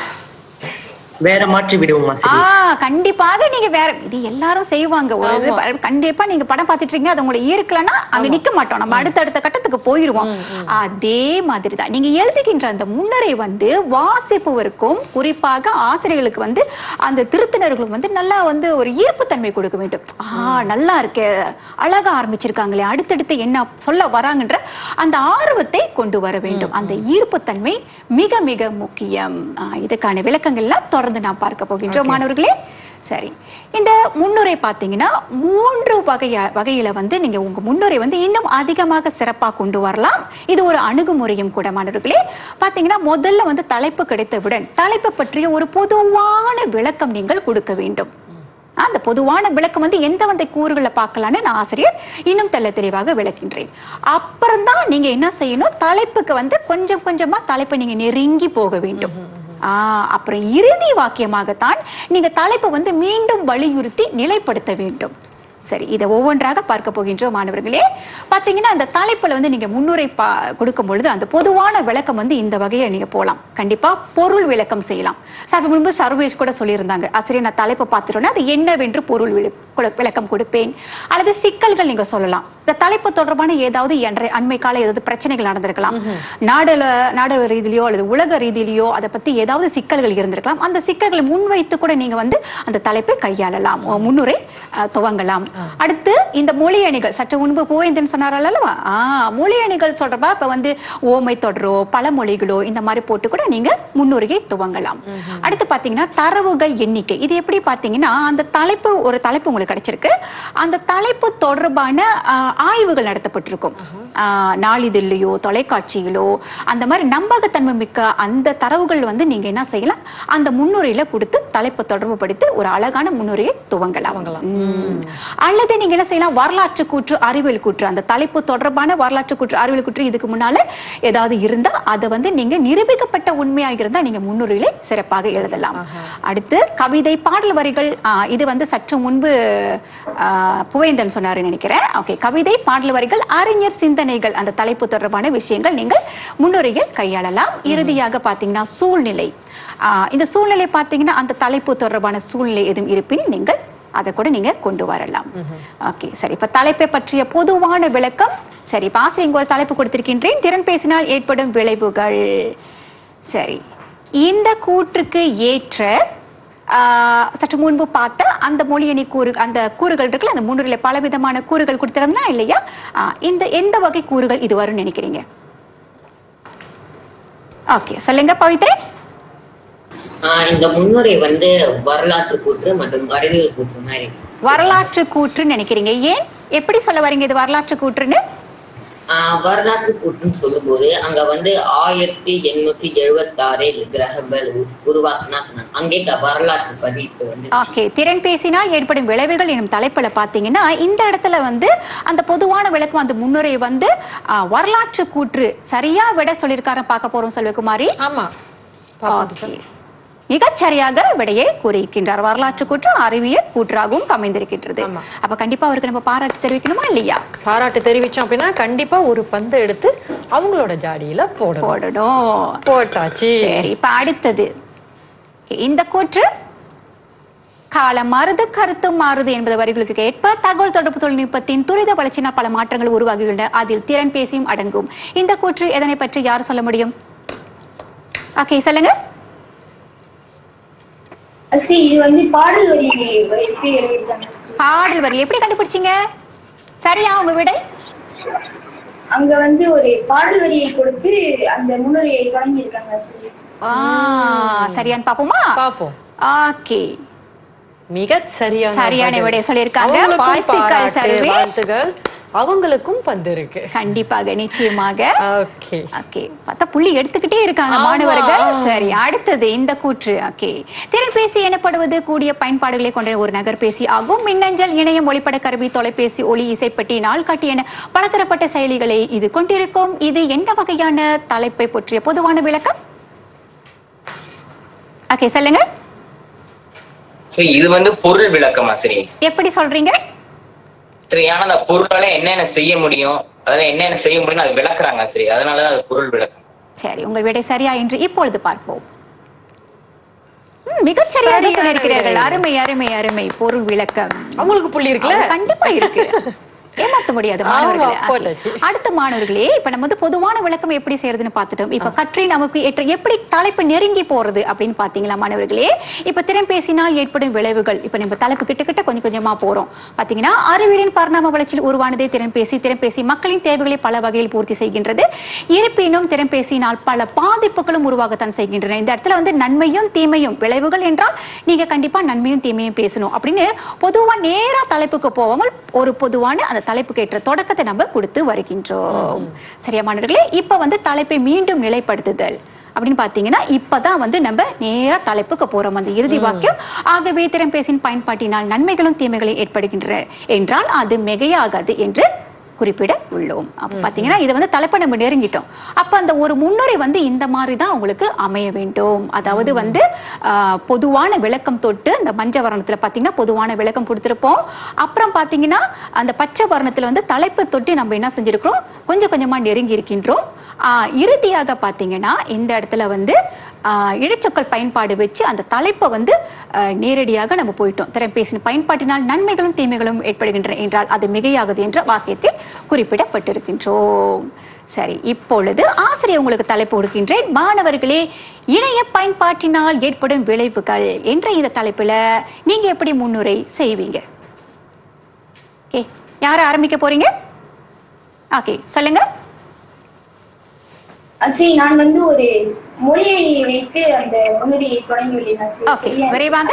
வேற மாற்றி விடுவோம் ஆ ஆசிரியர் கண்டிப்பாக நீங்க வேற இது எல்லாரும் செய்வாங்க ஒரு இது ப- கண்டிப்பா நீங்க படம் பார்த்துட்டு இருக்கீங்க அது உங்களை ஈர்க்கலன்னா அங்க நிக்க மாட்டோம் நம்ம அடுத்தடுத்த கட்டத்துக்கு போயிருவோம் அதே மாதிரி தான் நீங்க எழுதுகின்ற அந்த முன்னரை வந்து வாசிப்பவருக்கும் குறிப்பாக ஆசிரியர்களுக்கு வந்து அந்த திருத்தினர்களும் வந்து நல்லா வந்து ஒரு ஈர்ப்புத்தன்மை கொடுக்க வேண்டும் ஆ நல்லா இருக்கே அழகா ஆரம்பிச்சிருக்காங்களே அடுத்தடுத்து என்ன சொல்ல வராங்கன்ற அந்த ஆர்வத்தை கொண்டு வர வேண்டும் அந்த ஈர்ப்புத்தன்மை மிக மிக முக்கியம் ஆ, இதுக்கான விளக்கங்கள்லாம் தொடர்ந்து நாம் பார்க்க போகின்றோம் மாணவர்களே சரி இந்த முன்னுரை பார்த்தீங்கன்னா மூன்று வகைய வகையில வந்து நீங்க உங்க முன்னுரை வந்து இன்னும் அதிகமாக சிறப்பா கொண்டு வரலாம் இது ஒரு அணுகுமுறையும் கூட மாணவர்களே பார்த்தீங்கன்னா முதல்ல வந்து தலைப்பு கிடைத்தவுடன் தலைப்பு பற்றிய ஒரு பொதுவான விளக்கம் நீங்கள் கொடுக்க வேண்டும் அந்த பொதுவான விளக்கம் வந்து எந்த வந்த கூறுகளை பார்க்கலான்னு நான் ஆசிரியர் இன்னும் தெள்ள தெளிவாக விளக்கின்றேன் அப்புறம்தான் நீங்க என்ன செய்யணும் தலைப்புக்கு வந்து கொஞ்சம் கொஞ்சமா தலைப்பை நீங்க நெருங்கி போக வேண்டும் ஆஹ் அப்புறம் இறுதி வாக்கியமாகத்தான் நீங்க தலைப்பை வந்து மீண்டும் வலியுறுத்தி நிலைப்படுத்த வேண்டும் சரி இதை ஒவ்வொன்றாக பார்க்க போகின்றோம் மாணவர்களே பாத்தீங்கன்னா அந்த தலைப்புல வந்து நீங்க முன்னுரை பா கொடுக்கும் பொழுது அந்த பொதுவான விளக்கம் வந்து இந்த வகையை நீங்க போலாம் கண்டிப்பா பொருள் விளக்கம் செய்யலாம் சற்று முன்பு சர்வேஷ் கூட சொல்லியிருந்தாங்க ஆசிரியர் நான் தலைப்பை பார்த்துட்டோன்னா அது என்னவென்று பொருள் விள- குல- விளக்கம் கொடுப்பேன் அல்லது சிக்கல்கள் நீங்க சொல்லலாம் இந்த தலைப்பு தொடர்பான ஏதாவது என்ற அண்மை கால ஏதாவது பிரச்சனைகள் நடந்திருக்கலாம் நாடுல நாடு ரீதியிலயோ அல்லது உலக ரீதியிலயோ அதை பத்தி ஏதாவது சிக்கல்கள் இருந்திருக்கலாம் அந்த சிக்கல்களை முன்வைத்து கூட நீங்க வந்து அந்த தலைப்பை கையாளலாம் உங்க முன்னுரை அஹ், துவங்கலாம் அடுத்து இந்த மொழி அணிகள் சற்று முன்பு பூவேந்தன் சொன்னார் அல்லவா ஆஹ் மொழி அணிகள் சொல்றப்ப இப்ப வந்து ஓமை தொடரோ பழமொழிகளோ இந்த மாதிரி போட்டு கூட நீங்க முன்னுரையை துவங்கலாம் அடுத்து பாத்தீங்கன்னா தரவுகள் எண்ணிக்கை இது எப்படி பாத்தீங்கன்னா அந்த தலைப்பு ஒரு தலைப்பு உங்களுக்கு கிடைச்சிருக்கு அந்த தலைப்பு தொடர்பான ஆஹ், ஆய்வுகள் நடத்தப்பட்டிருக்கும் ஆஹ், நாளிதழிலோ தொலைக்காட்சியிலோ அந்த மாதிரி நம்பகத்தன்மை மிக்க அந்த தரவுகள் வந்து நீங்க என்ன செய்யலாம் அந்த முன்னுரையில கொடுத்து தலைப்பு தொடர்பு படுத்தி ஒரு அழகான முன்னுரையை துவங்கலாம் உம். அல்லது நீங்க என்ன செய்யலாம் வரலாற்று கூற்று அறிவியல் கூற்று அந்த தலைப்பு தொடர்பான வரலாற்று கூற்று அறிவியல் கூற்று இதுக்கு முன்னால ஏதாவது இருந்தா அதை வந்து நீங்க நிரூபிக்கப்பட்ட உண்மையாக இருந்தா நீங்க முன்னுரையில சிறப்பாக எழுதலாம் அடுத்து கவிதை பாடல் வரிகள் ஆஹ், இது வந்து சற்று முன்பு ஆஹ், புவேந்தன் சொன்னாரு நினைக்கிறேன் ஓகே கவிதை பாடல் வரிகள் அறிஞர் சிந்தனைகள் அந்த தலைப்பு தொடர்பான விஷயங்கள் நீங்கள் முன்னுரையில் கையாளலாம் இறுதியாக பாத்தீங்கன்னா சூழ்நிலை ஆஹ், இந்த சூழ்நிலை பாத்தீங்கன்னா அந்த தலைப்பு தொடர்பான சூழ்நிலை எதுவும் இருப்பின் நீங்கள் அதை கூட நீங்க கொண்டு வரலாம் ஓகே சரி இப்ப தலைப்பை பற்றிய பொதுவான விளக்கம் சரி இப்ப ஆசிரியர் இங்க ஒரு தலைப்பு கொடுத்திருக்கின்றேன் திறன் பேசினால் ஏற்படும் விளைவுகள் சரி இந்த கூற்றுக்கு ஏற்ற ஆஹ், சற்று முன்பு பார்த்த அந்த மொழியணி கூறு அந்த கூறுகள் இருக்குல்ல அந்த மூன்றுல பலவிதமான கூறுகள் கொடுத்திருந்தா இல்லையா ஆஹ், இந்த எந்த வகை கூறுகள் இது வரும்னு நினைக்கிறீங்க ஓகே சொல்லுங்க பவித்ரன் ஆஹ் இந்த முன்னுரை வந்து வரலாற்று கூற்று மற்றும் அறிவியல் கூற்று மாதிரி வரலாற்று கூற்றுன்னு நினைக்கிறீங்க ஏன் எப்படி சொல்ல வரீங்க இது வரலாற்று கூற்றுன்னு ஆஹ் வரலாற்று கூற்றுன்னு சொல்லும்போது அங்க வந்து ஆயிரத்தி எண்ணூத்தி எழுபத்தி ஆறில் கிரகங்கள் உ- உருவாக்குனா சொன்னாங்க அங்கே க- வரலாற்று பதிப்பு வந்து ஓகே திறன் பேசினால் ஏற்படும் விளைவுகள் எனும் தலைப்புல பாத்தீங்கன்னா இந்த இடத்துல வந்து அந்த பொதுவான விளக்கம் அந்த முன்னுரை வந்து ஆ, வரலாற்று கூற்று சரியா விட சொல்லியிருக்காரு பார்க்க போறோம் செல்வகுமாரி ஆமா ஓகே மிகச் சரியாக விடையை கூறியிருக்கின்றார் வரலாற்று கூற்று அறிவியல் கூற்றாகவும் அமைந்திருக்கின்றது ஆமா. அப்ப கண்டிப்பா அவருக்கு நம்ம பாராட்டு தெரிவிக்கணுமா இல்லையா பாராட்டு தெரிவிச்சோம் அப்படின்னா கண்டிப்பா ஒரு பந்தை எடுத்து அவங்களோட ஜாடியில போடணும் போடணும் போட்டாச்சு சரி இப்ப அடுத்தது இந்த கூற்று காலம் மாறுது கருத்து மாறுது என்பது வரிகளுக்கு ஏற்ப தகவல் தொடர்பு தொழில்நுட்பத்தின் துரித வளர்ச்சினால் பல மாற்றங்கள் உருவாகியுள்ளன அதில் திறன் பேசியும் அடங்கும் இந்த கூற்று எதனை பற்றி யார் சொல்ல முடியும் ஓகே சொல்லுங்க ஸ்ரீ இது வந்து பாடல் வரி வைத்து எழுதியிருக்காங்க ஸ்ரீ. பாடல் வரி எப்படி கண்டுபிடிச்சீங்க சரியா உங்க விடை அங்க வந்து ஒரு பாடல் வரியை கொடுத்து அந்த முன்னுரையை தொடங்கியிருக்காங்க ஸ்ரீ ஆ, சரியான்னு பாப்போமா பாப்போம் ஓகே மிக சரியான சரியான பதில். விடை சொல்லியிருக்காங்க. அவங்களுக்கும் வாழ்த்துக்கள், பாராட்டு, சர்வேஷ். வாழ்த்துக்கள் அவங்களுக்கும் பந்து இருக்கு கண்டிப்பாக நிச்சயமாக ஓகே ஓகே பார்த்தா புள்ளி எடுத்துக்கிட்டே இருக்காங்க ஆமா. மாணவர்கள் சரி அடுத்தது இந்த கூற்று ஓகே திறன்பேசி எனப்படுவது கூடிய பயன்பாடுகளை கொண்ட ஒரு நகர்பேசி ஆகும் மின்னஞ்சல் இணையம் ஒளிப்பட கருவி தொலைபேசி ஒளி இசைப்பட்டி நாள்காட்டி என பலதரப்பட்ட செயலிகளை இது கொண்டிருக்கும் இது எந்த வகையான தலைப்பை பற்றிய பொதுவான விளக்கம் ஓகே சொல்லுங்க சரி இது வந்து பொருள் விளக்கமா சரி எப்படி சொல்றீங்க சரி ஆனா அந்த பொருளால என்னென்ன செய்ய முடியும் அதெல்லாம் என்னென்ன செய்ய முடியும் அது விளக்குறாங்க சரி அதனாலதான் அது பொருள் விளக்கம் சரி உங்கள் விடை சரியா என்று இப்பொழுது பார்ப்போம் ம், மிகச் சரியாக சரியான சொல்லியிருக்கிறீர்கள் விடை. அருமை அருமை அருமை பொருள் விளக்கம் அவங்களுக்கு புள்ளி இருக்குல்ல அது கண்டிப்பா இருக்கு ஏமாத்த முடியாது ஆமா, மாணவர்களே போட்டாச்சு. அடுத்த மாணவர்களே இப்ப நம்ம வந்து பொதுவான விளக்கம் எப்படி செய்யறதுன்னு பார்த்துட்டோம் இப்ப கற்றை நமக்கு ஏற்ற எப்படி தலைப்பு நெருங்கி போறது அப்படின்னு பாத்தீங்களா மாணவர்களே இப்ப திறன் பேசினால் ஏற்படும் விளைவுகள் இப்ப நம்ம தலைப்பு கிட்ட கிட்ட கொஞ்சம் கொஞ்சமா போறோம் பாத்தீங்கன்னா அறிவியலின் பரிணாம வளர்ச்சியில் உருவானதே திறன் பேசி திறன் பேசி மக்களின் தேவைகளை பல வகையில் பூர்த்தி செய்கின்றது இருப்பினும் திறன் பேசினால் பல பாதிப்புகளும் உருவாகத்தான் செய்கின்றன இந்த இடத்துல வந்து நன்மையும் தீமையும் விளைவுகள் என்றால் நீங்க கண்டிப்பா நன்மையும் தீமையும் பேசணும் அப்படின்னு பொதுவா நேரா தலைப்புக்கு போகாமல் ஒரு பொதுவான அந்த தலைப்புக்கு ஏற்ற தொடக்கத்தை நம்ம கொடுத்து வருகின்றோம் சரியா மாணவர்களே இப்ப வந்து தலைப்பை மீண்டும் நிலைப்படுத்துதல் அப்படின்னு பாத்தீங்கன்னா இப்பதான் வந்து நம்ம நேரா தலைப்புக்கு போறோம் அந்த இறுதி வாக்கியம் ஆகவே திறன் பேசின் பயன்பாட்டினால் நன்மைகளும் தீமைகளும் ஏற்படுகின்றன என்றால் அது மிகையாகாது என்று குறிப்பிட உள்ளோம் அப்ப பாத்தீங்கன்னா இதை வந்து தலைப்பை நம்ம நெருங்கிட்டோம் அப்ப அந்த ஒரு முன்னுரை வந்து இந்த மாதிரி தான் உங்களுக்கு அமைய வேண்டும் அதாவது வந்து ஆஹ், பொதுவான விளக்கம் தொட்டு அந்த மஞ்ச வர்ணத்துல பாத்தீங்கன்னா பொதுவான விளக்கம் கொடுத்திருப்போம் அப்புறம் பாத்தீங்கன்னா அந்த பச்சை வர்ணத்துல வந்து தலைப்பு தொட்டு நம்ம என்ன செஞ்சிருக்கிறோம் கொஞ்சம் கொஞ்சமா நெருங்கி இருக்கின்றோம் ஆஹ், இறுதியாக பாத்தீங்கன்னா இந்த இடத்துல வந்து ஆஹ், இடைச்சொற்கள் பயன்பாடு வச்சு அந்த தலைப்பை வந்து ஆஹ், நேரடியாக நம்ம போயிட்டோம் திறன்பேசின் பயன்பாட்டினால் நன்மைகளும் தீமைகளும் ஏற்படுகின்றன என்றால் அது மிகையாகுது என்ற வாக்கியத்தில் குறிப்பிடப்பட்டிருக்கின்றோம் சரி இப்பொழுது ஆசிரியர் உங்களுக்கு தலைப்பு கொடுக்கின்றேன் மாணவர்களே இணைய பயன்பாட்டினால் ஏற்படும் விளைவுகள் என்ற இந்த தலைப்புல நீங்க எப்படி முன்னுரை செய்வீங்க ஓகே யார் ஆரம்பிக்க போறீங்க ஓகே சொல்லுங்க சரி நான் வந்து ஒரு மொழியை வைத்து அந்த முன்னுரையை தொடங்கியுள்ளேன் ஆசிரியர். ஓகே சரியா? விரைவாங்க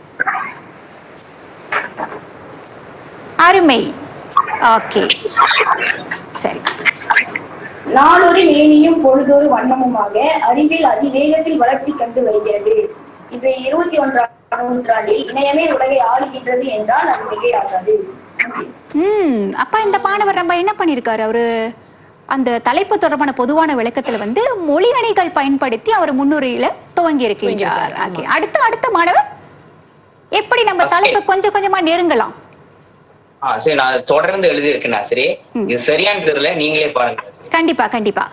அருமை ஓகே சரி நாளொரு மேனியும் பொழுதொரு வண்ணமுமாக அறிவில் அதிவேகத்தில் வளர்ச்சி கண்டு வருகிறது இன்றைய இருபத்தி ஒன்றாம் நூற்றாண்டில் இணையமே உலகை ஆளுகின்றது என்றால் அது மிகையாகாது ம் அப்ப இந்த மாணவர் நம்ம என்ன பண்ணிருக்காரு அவரு அந்த தலைப்பு தொடர்பான பொதுவான விளக்கத்துல வந்து மொழி அணிகள் பயன்படுத்தி அவர் முன்னுரையில துவங்கி இருக்கின்றார் ஓகே அடுத்த அடுத்த மாணவர் எப்படி நம்ம First தலைப்பு கொஞ்சம் கொஞ்சமா நெருங்கலாம் ஆ சரி நான் தொடர்ந்து எழுதியிருக்கேன் சரி இது சரியான தெரியல நீங்களே பாருங்க கண்டிப்பா கண்டிப்பா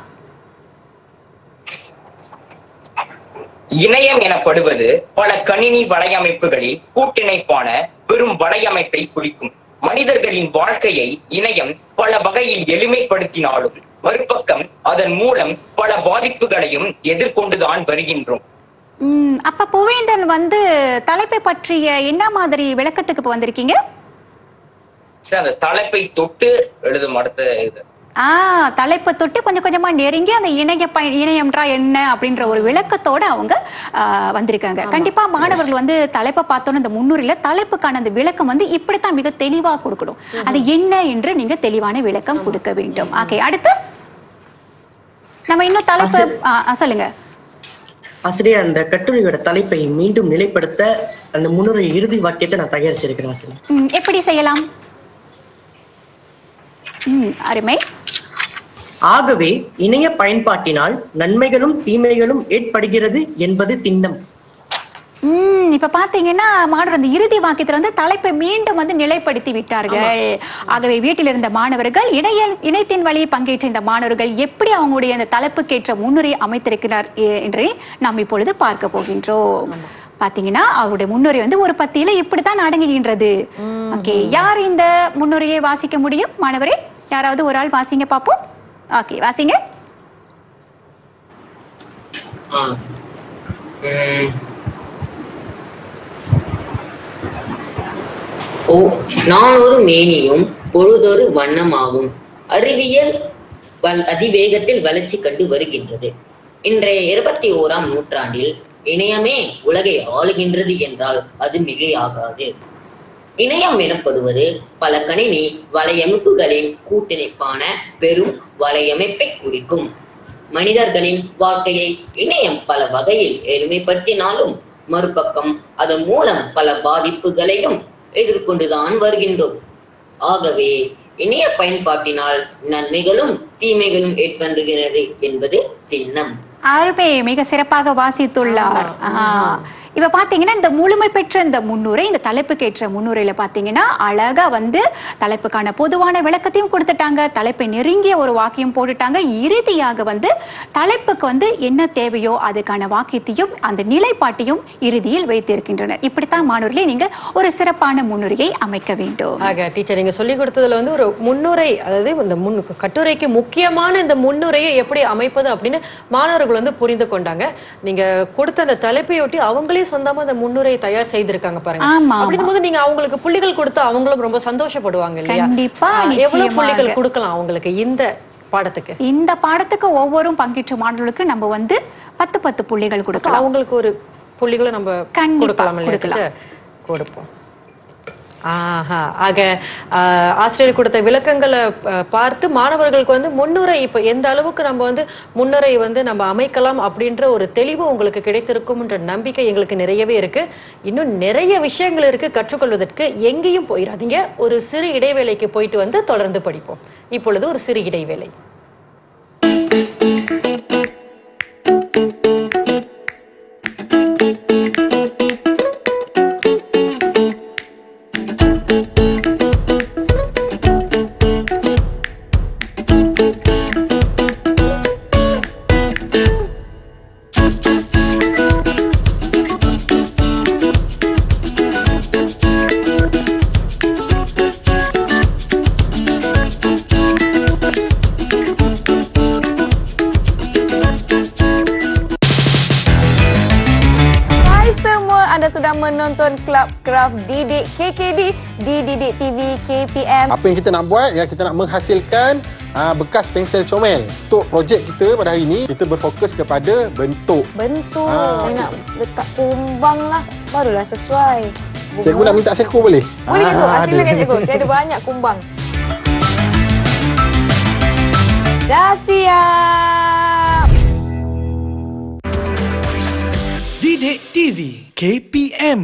இணையம் எனப்படுவது பல கணினி வலையமைப்புகளில் கூட்டிணைப்பான பெரும் வலையமைப்பை குறிக்கும் மனிதர்களின் வாழ்க்கையை இணையம் பல வகையில் எளிமைப்படுத்தினாலும் மறுபக்கம் அதன் மூலம் பல பாதிப்புகளையும் எதிர்கொண்டுதான் வருகின்றோம் ம் அப்ப புவேந்தன் வந்து தலைப்பை பற்றிய என்ன மாதிரி விளக்கத்துக்கு இப்ப வந்திருக்கீங்க சரி அந்த தலைப்பை தொட்டு எழுதும் அடுத்த இது ஆ தலைப்பை தொட்டு கொஞ்சம் கொஞ்சமா நெருங்கி அந்த இணைய பய இணையம்ன்றா என்ன அப்படின்ற ஒரு விளக்கத்தோட அவங்க ஆ, வந்திருக்காங்க கண்டிப்பா மாணவர்கள் வந்து தலைப்பை பார்த்தோன்னு இந்த முன்னுரையில தலைப்புக்கான அந்த விளக்கம் வந்து இப்படித்தான் மிக தெளிவா கொடுக்கணும் அது என்ன என்று நீங்க தெளிவான விளக்கம் கொடுக்க வேண்டும் ஓகே அடுத்து நம்ம இன்னும் தலைப்பு ஆ, ஆ, சொல்லுங்க ஆசிரியர் அந்த கட்டுரையோட தலைப்பை மீண்டும் நிலைப்படுத்த அந்த முன்னுரை இறுதி வாக்கியத்தை நான் தயாரிச்சிருக்கிறேன் ஆசிரியர் ம், எப்படி செய்யலாம் ம் அருமை ஆகவே இணைய பயன்பாட்டினால் நன்மைகளும் தீமைகளும் ஏற்படுகிறது என்பது திண்ணம் ம் இப்ப பாத்தீங்கன்னா மாணவர் அந்த இறுதி வாக்கியத்துல வந்து தலைப்பை மீண்டும் வந்து நிலைப்படுத்தி விட்டார்கள் ஆகவே வீட்டில் இருந்த மாணவர்கள் இணைய இணையத்தின் வழியை பங்கேற்ற இந்த மாணவர்கள் எப்படி அவங்களுடைய அந்த தலைப்புக்கேற்ற முன்னுரை அமைத்திருக்கிறார் எ- என்று நாம் இப்பொழுது பார்க்க போகின்றோம் பாத்தீங்கன்னா அவருடைய முன்னுரை வந்து ஒரு பத்தியில இப்படித்தான் அடங்குகின்றது ஓகே யார் இந்த முன்னுரையை வாசிக்க முடியும் மாணவரே யாராவது ஒரு ஆள் வாசிங்க பாப்போம் ஓகே வாசிங்க ஆ. ம். ஓ நானொரு மேனியும் பொழுதொரு வண்ணமாகும் அறிவியல் வல் அதிவேகத்தில் வளர்ச்சி கண்டு வருகின்றது இன்றைய இருபத்தி ஓராம் நூற்றாண்டில் இணையமே உலகை ஆளுகின்றது என்றால் அது மிகையாகாது இணையம் எனப்படுவது பல கணினி வலையமைப்புகளின் கூட்டிணைப்பான பெரும் வலையமைப்பை குறிக்கும் மனிதர்களின் வாழ்க்கையை இணையம் பல வகையில் எளிமைப்படுத்தினாலும் மறுபக்கம் அதன் மூலம் பல பாதிப்புகளையும் எதிர்கொண்டுதான் வருகின்றோம் ஆகவே இணைய பயன்பாட்டினால் நன்மைகளும் தீமைகளும் ஏற்படுகிறது என்பது திண்ணம் அருமை மிக சிறப்பாக வாசித்துள்ளார் ஆ. இப்ப பாத்தீங்கன்னா இந்த முழுமை பெற்ற இந்த முன்னுரை இந்த தலைப்புக்கு ஏற்ற முன்னுரையில பாத்தீங்கன்னா அழகா வந்து தலைப்புக்கான பொதுவான விளக்கத்தையும் கொடுத்துட்டாங்க தலைப்பை நெருங்கிய ஒரு வாக்கியம் போட்டுட்டாங்க இறுதியாக வந்து தலைப்புக்கு வந்து என்ன தேவையோ அதுக்கான வாக்கியத்தையும் அந்த நிலைப்பாட்டையும் இறுதியில் வைத்திருக்கின்றனர் இப்படித்தான் மாணவர்களே நீங்கள் ஒரு சிறப்பான முன்னுரையை அமைக்க வேண்டும் ஆக டீச்சர் நீங்க சொல்லி கொடுத்ததுல வந்து ஒரு முன்னுரை அதாவது இந்த முன் கட்டுரைக்கு முக்கியமான இந்த முன்னுரையை எப்படி அமைப்பது அப்படின்னு மாணவர்கள் வந்து புரிந்து கொண்டாங்க நீங்க கொடுத்த அந்த தலைப்பையொட்டி அவங்களே சொந்தமா அந்த முன்னுரையை தயார் செய்திருக்காங்க பாருங்க ஆமா, ஆமா. அப்படின்னும் போது நீங்க அவங்களுக்கு புள்ளிகள் கொடுத்து அவங்களும் ரொம்ப சந்தோஷப்படுவாங்க இல்லையா கண்டிப்பா, ஆ, எவ்வளவு நிச்சயமாக. புள்ளிகள் கொடுக்கலாம் அவங்களுக்கு இந்த பாடத்துக்கு இந்த பாடத்துக்கு ஒவ்வொரு பங்கேற்ற மாணவர்களுக்கு நம்ம வந்து பத்து பத்து புள்ளிகள் கொடுக்கலாம் அவங்களுக்கு ஒரு புள்ளிகளை நம்ம கண்டிப்பா, கொடுக்கலாம் இல்லையா கொடுக்கலாம். டீச்சர்? கொடுப்போம் ஆஹா ஆக ஆஹ், ஆசிரியர் கொடுத்த விளக்கங்களை அஹ், பார்த்து மாணவர்களுக்கு வந்து முன்னுரை இப்ப எந்த அளவுக்கு நம்ம வந்து முன்னுரை வந்து நம்ம அமைக்கலாம் அப்படின்ற ஒரு தெளிவு உங்களுக்கு கிடைத்திருக்கும்ன்ற நம்பிக்கை எங்களுக்கு நிறையவே இருக்கு இன்னும் நிறைய விஷயங்கள் இருக்கு கற்றுக்கொள்வதற்கு எங்கேயும் போயிடாதீங்க ஒரு சிறு இடைவேளைக்கு போயிட்டு வந்து தொடர்ந்து படிப்போம் இப்பொழுது ஒரு சிறு இடைவேளை Hai semua, anda sedang menonton Club Craft Didik KKD di Didik TV KPM. Apa yang kita nak buat ya kita nak menghasilkan uh, bekas pensel comel. Untuk projek kita pada hari ini kita berfokus kepada bentuk. Bentuk, Ah, saya nak letak kumbang lah, barulah sesuai. Cikgu nak minta seko boleh? Boleh cikgu, Ah, ah, silakan ada. cikgu. Saya ada banyak kumbang. Dah siap. Didik TV KPM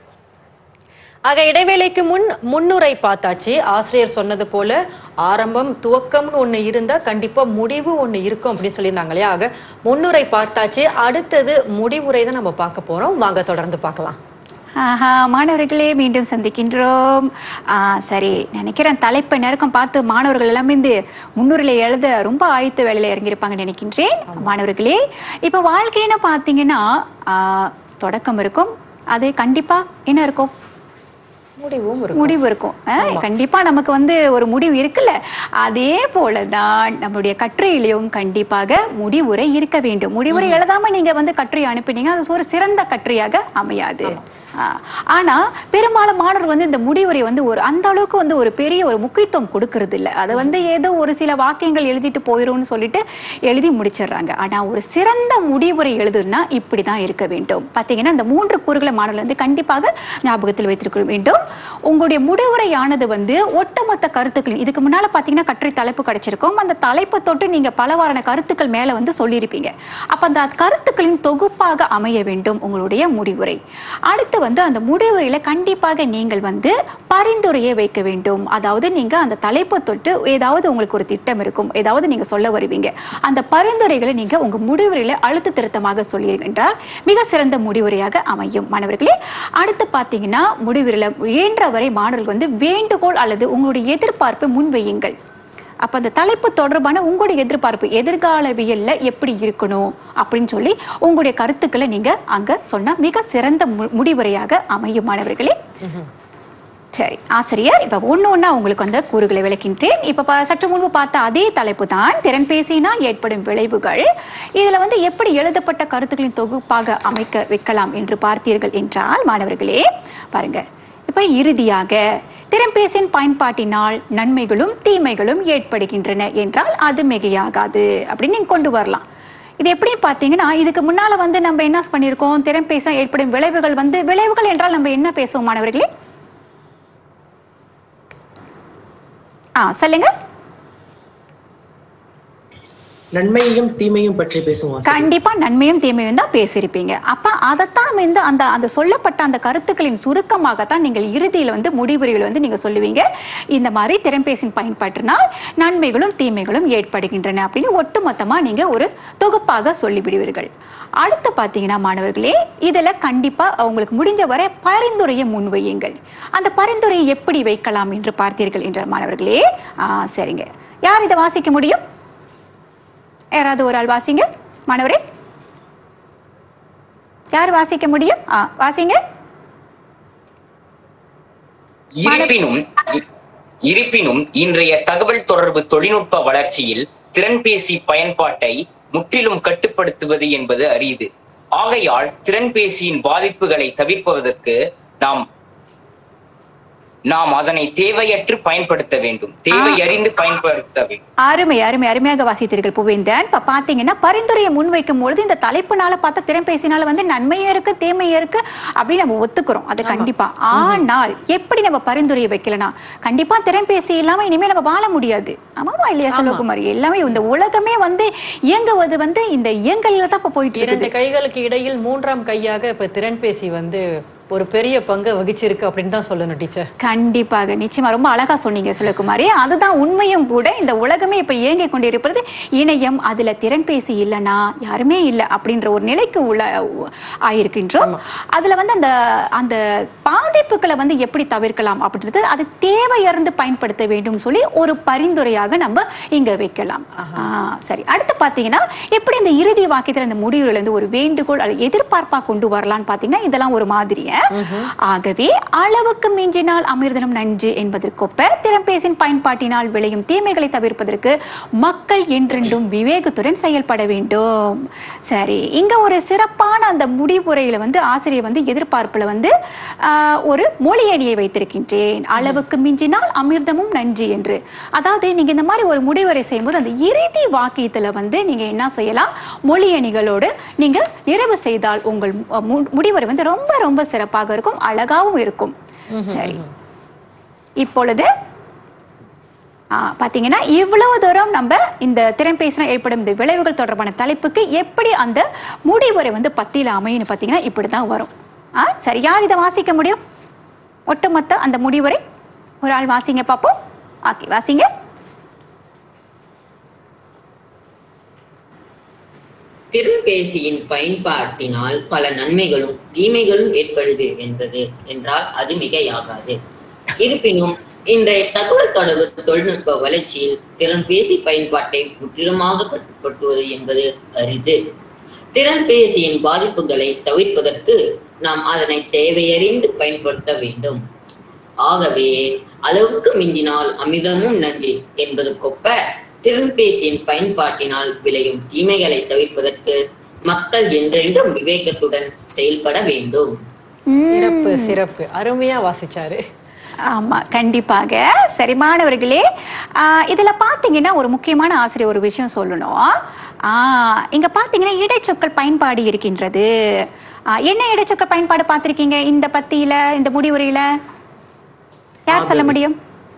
ஆக இடைவேளைக்கு முன் முன்னுரை பார்த்தாச்சு ஆசிரியர் சொன்னது போல ஆரம்பம் துவக்கம்னு ஒண்ணு இருந்தா கண்டிப்பா முடிவு ஒண்ணு இருக்கும் அப்படின்னு சொல்லியிருந்தாங்க இல்லையா ஆக முன்னுரை பார்த்தாச்சு அடுத்தது முடிவுரை தான் நம்ம பார்க்க போறோம் வாங்க தொடர்ந்து பார்க்கலாம் ஆஹா மாணவர்களே மீண்டும் சந்திக்கின்றோம் ஆ, சரி நினைக்கிறேன் தலைப்பை நெருக்கம் பார்த்து மாணவர்கள் எல்லாமே இந்த முன்னுரையில எழுத ரொம்ப ஆயத்த வேலையில இறங்கியிருப்பாங்கன்னு நினைக்கின்றேன் மாணவர்களே இப்போ வாழ்க்கைன்னு பார்த்தீங்கன்னா ஆ, தொடக்கம் இருக்கும் அது கண்டிப்பா என்ன இருக்கும் முடிவும் இருக்கும் முடிவு இருக்கும் அஹ், கண்டிப்பா நமக்கு வந்து ஒரு முடிவு இருக்குல்ல அதே போலதான் நம்மளுடைய கட்டுரையிலையும் கண்டிப்பாக முடிவுரை இருக்க வேண்டும் முடிவுரை எழுதாம நீங்க வந்து கட்டுரை அனுப்பினீங்க அது ஒரு சிறந்த கட்டுரையாக அமையாது ஆஹ், ஆனா பெரும்பாலும் மாணவர் வந்து இந்த முடிவுரை வந்து ஒரு அந்த அளவுக்கு வந்து ஒரு பெரிய ஒரு முக்கியத்துவம் கொடுக்கறது இல்ல அதை வந்து ஏதோ ஒரு சில வாக்கியங்கள் எழுதிட்டு போயிரும்னு சொல்லிட்டு எழுதி முடிச்சிடுறாங்க ஆனா ஒரு சிறந்த முடிவுரை எழுதுனா இப்படிதான் இருக்க வேண்டும் பாத்தீங்கன்னா இந்த மூன்று கூறுகளை மாணவர்கள் வந்து கண்டிப்பாக ஞாபகத்தில் வைத்திருக்க வேண்டும் உங்களுடைய முடிவுரையானது வந்து ஒட்டுமொத்த கருத்துக்கள் இதுக்கு முன்னால பாத்தீங்கன்னா கட்டுரை தலைப்பு கிடைச்சிருக்கும் அந்த தலைப்பை தொட்டு நீங்க பலவாறான கருத்துக்கள் மேல வந்து சொல்லியிருப்பீங்க அப்ப அந்த கருத்துக்களின் தொகுப்பாக அமைய வேண்டும் உங்களுடைய முடிவுரை அடுத்து வந்து அந்த முடிவுரையில கண்டிப்பாக நீங்கள் வந்து பரிந்துரையை வைக்க வேண்டும் அதாவது நீங்க அந்த தலைப்பை தொட்டு ஏதாவது உங்களுக்கு ஒரு திட்டம் இருக்கும் ஏதாவது நீங்க சொல்ல வருவீங்க அந்த பரிந்துரைகளை நீங்க உங்க முடிவுரையில அழுத்த திருத்தமாக சொல்லியிருக்கின்றால் மிக சிறந்த முடிவுரையாக அமையும் மாணவர்களே அடுத்து பாத்தீங்கன்னா முடிவுரையில இயன்றவரை மாணவர்கள் வந்து வேண்டுகோள் அல்லது உங்களுடைய எதிர்பார்ப்பை முன்வையுங்கள் அப்ப அந்த தலைப்பு தொடர்பான உங்களுடைய எதிர்பார்ப்பு எதிர்காலவியல்ல எப்படி இருக்கணும் அப்படின்னு சொல்லி உங்களுடைய கருத்துக்களை நீங்க அங்க சொன்னா மிக சிறந்த மு- முடிவுரையாக அமையும் மாணவர்களே சரி ஆசிரியர் இப்ப ஒண்ணு ஒண்ணா உங்களுக்கு அந்த கூறுகளை விளக்கின்றேன் இப்ப பா- சற்று முன்பு பார்த்த அதே தலைப்பு தான் திறன் பேசினால் ஏற்படும் விளைவுகள் இதுல வந்து எப்படி எழுதப்பட்ட கருத்துக்களின் தொகுப்பாக அமைக்க வைக்கலாம் என்று பார்த்தீர்கள் என்றால் மாணவர்களே பாருங்க இப்ப இறுதியாக திறன்பேசின் பயன்பாட்டினால் நன்மைகளும் தீமைகளும் ஏற்படுகின்றன என்றால் அது மிகையாகாது அப்படின்னு நீங்க கொண்டு வரலாம் இது எப்படி பார்த்தீங்கன்னா இதுக்கு முன்னால வந்து நம்ம என்ன பண்ணியிருக்கோம் திறன்பேச ஏற்படும் விளைவுகள் வந்து விளைவுகள் என்றால் நம்ம என்ன பேசுவோம் மாணவர்களே ஆ சொல்லுங்க நன்மையையும் தீமையும் பற்றி பேசுவோம் ஆசிரியர். கண்டிப்பா நன்மையும் தீமையும் தான் பேசியிருப்பீங்க அப்ப அதைத்தான் வந்து அந்த அந்த சொல்லப்பட்ட அந்த கருத்துக்களின் சுருக்கமாகத்தான் நீங்கள் இறுதியில் வந்து முடிவுரைகள் வந்து நீங்க சொல்லுவீங்க இந்த மாதிரி திறன்பேசின் பயன்பாட்டினால் நன்மைகளும் தீமைகளும் ஏற்படுகின்றன அப்படின்னு ஒட்டுமொத்தமா நீங்க ஒரு தொகுப்பாக சொல்லிவிடுவீர்கள் அடுத்து பாத்தீங்கன்னா மாணவர்களே இதுல கண்டிப்பா உங்களுக்கு முடிஞ்ச வரை பரிந்துரையை முன்வையுங்கள் அந்த பரிந்துரையை எப்படி வைக்கலாம் என்று பார்த்தீர்கள் என்ற மாணவர்களே ஆ, சரிங்க யார் இதை வாசிக்க முடியும் யாராவது ஒரு ஆள் வாசிங்க மாணவரே யார் வாசிக்க முடியும் ஆ, வாசிங்க இருப்பினும் இ- இருப்பினும் இன்றைய தகவல் தொடர்பு தொழில்நுட்ப வளர்ச்சியில் திறன்பேசி பயன்பாட்டை முற்றிலும் கட்டுப்படுத்துவது என்பது அரிது ஆகையால் திறன்பேசியின் பாதிப்புகளை தவிர்ப்பதற்கு நாம் நாம் அதனை தேவையற்று பயன்படுத்த வேண்டும் தேவை அறிந்து பயன்படுத்த வேண்டும் அருமை அருமை அருமையாக வாசித்தீர்கள் புவேந்தன் இப்ப பாத்தீங்கன்னா பரிந்துரையை முன்வைக்கும் பொழுது இந்த தலைப்புனால பார்த்தா திறன்பேசினால வந்து நன்மையும் இருக்கு தீமையும் இருக்கு அப்படின்னு நம்ம ஒத்துக்கிறோம் அது கண்டிப்பா ஆனால் எப்படி நம்ம பரிந்துரையை வைக்கலனா கண்டிப்பா திறன்பேசி இல்லாம இனிமே நம்ம வாழ முடியாது ஆமாவா இல்லையா செல்வகுமாரி எல்லாமே இந்த உலகமே வந்து இயங்குவது வந்து இந்த இயங்கல்ல தான் இப்ப போயிட்டு இரண்டு இருக்குது கைகளுக்கு இடையில் மூன்றாம் கையாக இப்ப திறன்பேசி வந்து ஒரு பெரிய பங்கு வகிச்சிருக்கு அப்படின்னு தான் சொல்லணும் டீச்சர் கண்டிப்பாக நிச்சயமா ரொம்ப அழகா சொன்னீங்க சுலகுமாரி அதுதான் உண்மையும் கூட இந்த உலகமே இப்ப இயங்கிக் கொண்டிருப்பது இணையம் அதுல திறன்பேசி இல்லைன்னா யாருமே இல்லை அப்படின்ற ஒரு நிலைக்கு உள்ள ஆயிருக்கின்றோம் அதுல வந்து அந்த அந்த பாதிப்புகளை வந்து எப்படி தவிர்க்கலாம் அப்படின்றது அது தேவையறிந்து பயன்படுத்த வேண்டும் சொல்லி ஒரு பரிந்துரையாக நம்ம இங்க வைக்கலாம் ஆ, சரி அடுத்து பாத்தீங்கன்னா எப்படி இந்த இறுதி வாக்கியத்துல இந்த முடிவுல இருந்து ஒரு வேண்டுகோள் அல்லது எதிர்பார்ப்பா கொண்டு வரலாம்னு பாத்தீங்கன்னா இதெல்லாம் ஒரு மாதிரியே ஆகவே அளவுக்கு மிஞ்சினால் அமிர்தனும் நஞ்சு என்பதற்கொப்ப திறன்பேசின் பயன்பாட்டினால் விளையும் தீமைகளை தவிர்ப்பதற்கு மக்கள் என்றென்றும் விவேகத்துடன் செயல்பட வேண்டும் சரி இங்க ஒரு சிறப்பான அந்த முடிவுரையில வந்து ஆசிரியர் வந்து எதிர்பார்ப்புல வந்து ஆஹ், ஒரு மொழியடியை வைத்திருக்கின்றேன் அளவுக்கு மிஞ்சினால் அமிர்தமும் நஞ்சு என்று அதாவது நீங்க இந்த மாதிரி ஒரு முடிவுரை செய்யும்போது அந்த இறுதி வாக்கியத்துல வந்து நீங்க என்ன செய்யலாம் மொழியணிகளோடு நீங்க நிறைவு செய்தால் உங்கள் மு- மு- முடிவுரை வந்து ரொம்ப ரொம்ப சிறப்பாக இருக்கும் அழகாவும் இருக்கும் சரி இப்பொழுது ஆ, பாத்தீங்கன்னா இவ்வளவு தூரம் நம்ம இந்த திறன்பேசினால் ஏற்படும் இந்த விளைவுகள் தொடர்பான தலைப்புக்கு எப்படி அந்த முடிவுரை வந்து பத்தியில அமையும்னு பாத்தீங்கன்னா இப்படிதான் வரும் ஆ சரி யார் இதை வாசிக்க முடியும் ஒட்டுமொத்த அந்த முடிவுரை ஒரு ஆள் வாசிங்க பாப்போம் ஓகே வாசிங்க திறன்பேசியின் பயன்பாட்டினால் பல நன்மைகளும் தீமைகளும் ஏற்படுது என்பது என்றால் அது மிகையாகாது இருப்பினும் இன்றைய தகவல் தொடர்பு தொழில்நுட்ப வளர்ச்சியில் திறன்பேசி பயன்பாட்டை முற்றிலுமாக கட்டுப்படுத்துவது என்பது அரிது திறன்பேசியின் பாதிப்புகளை தவிர்ப்பதற்கு நாம் அதனை தேவையறிந்து பயன்படுத்த வேண்டும் ஆகவே அளவுக்கு மிஞ்சினால் அமிர்தமும் நஞ்சு என்பதுக்கொப்ப திறன்பேசியின் பயன்பாட்டினால் விளையும் தீமைகளை தவிர்ப்பதற்கு மக்கள் என்றென்றும் விவேகத்துடன் செயல்பட வேண்டும் சிறப்பு சிறப்பு அருமையா வாசிச்சாரு ஆமா கண்டிப்பாக சரி மாணவர்களே ஆ, இதுல பாத்தீங்கன்னா ஒரு முக்கியமான ஆசிரியர் ஒரு விஷயம் சொல்லணும் ஆ, இங்க பாத்தீங்கன்னா இடைச்சொற்கள் பயன்பாடு இருக்கின்றது ஆ, என்ன இடைச்சொற்கள் பயன்பாடு பார்த்திருக்கீங்க இந்த பத்தியில இந்த முடிவுரையில யார் சொல்ல முடியும்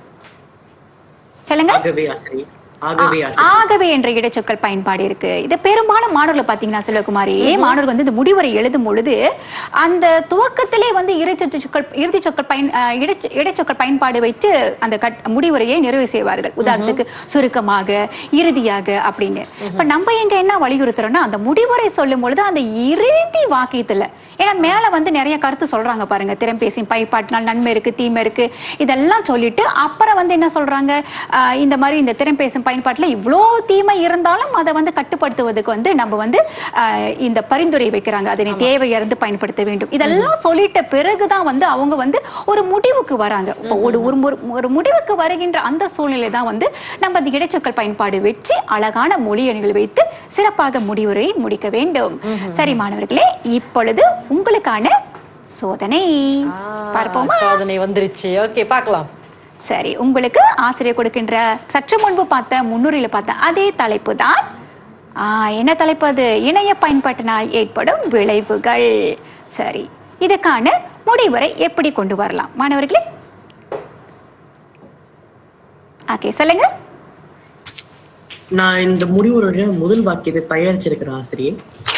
சொல்லுங்க ஆகவே ஆசிரியர் ஆகவே ஆ- ஆசிரியர் ஆகவே என்ற இடைச்சொற்கள் பயன்பாடு இருக்கு இது பெரும்பாலும் மாணவர்கள் பாத்தீங்கன்னா செல்வகுமாரி மாணவர்கள் வந்து இந்த முடிவுரை எழுதும் பொழுது அந்த துவக்கத்திலே வந்து இடைச்சொற்கள் இறுதி சொற்கள் பயன் ஆ, இடைச்சொ- இடைச்சொற்கள் பயன்பாடு வைத்து அந்த கட்- முடிவுரையை நிறைவு செய்வார்கள் உதாரணத்துக்கு சுருக்கமாக இறுதியாக அப்படின்னு இப்ப நம்ம எங்க என்ன வலியுறுத்துறோம்னா அந்த முடிவுரை சொல்லும் பொழுது அந்த இறுதி வாக்கியத்துல ஏன்னா மேல வந்து நிறைய கருத்து சொல்றாங்க பாருங்க திறன்பேசி பயன்பாட்டினால் நன்மை இருக்கு தீமை இருக்கு இதெல்லாம் சொல்லிட்டு அப்புறம் வந்து என்ன சொல்றாங்க ஆஹ் இந்த மாதிரி இந்த திறன்பேசும் பயன்பாட்டுல இவ்வளோ தீமை இருந்தாலும் அதை வந்து கட்டுப்படுத்துவதுக்கு வந்து நம்ம வந்து ஆஹ் இந்த பரிந்துரை வைக்கிறாங்க அதனை தேவையறிந்து பயன்படுத்த வேண்டும் இதெல்லாம் சொல்லிட்ட பிறகுதான் வந்து அவங்க வந்து ஒரு முடிவுக்கு வராங்க இப்போ ஒரு ஒரு ஒரு- ஒரு முடிவுக்கு வருகின்ற அந்த சூழ்நிலை தான் வந்து நம்ம அந்த இடைச்சொற்கள் பயன்பாடு வச்சு அழகான மொழி அணிகள் வைத்து சிறப்பாக முடிவுரையை முடிக்க வேண்டும் சரி மாணவர்களே இப்பொழுது உங்களுக்கான சோதனை பார்ப்போமா சாதனை வந்துருச்சு ஓகே பார்க்கலாம் சரி உங்களுக்கு ஆசிரியர் கொடுக்கின்ற சற்று முன்பு பார்த்த முன்னுரையில பார்த்த அதே தலைப்பு தான் என்ன தலைப்பு அது இணைய பயன்பாட்டினால் ஏற்படும் விளைவுகள் சரி இதுக்கான முடிவுரை எப்படி கொண்டு வரலாம் மாணவர்களே ஓகே சொல்லுங்க நான் இந்த முடிவுடைய முதல் வாக்கியத்தை தயாரிச்சிருக்கிறேன் ஆசிரியர்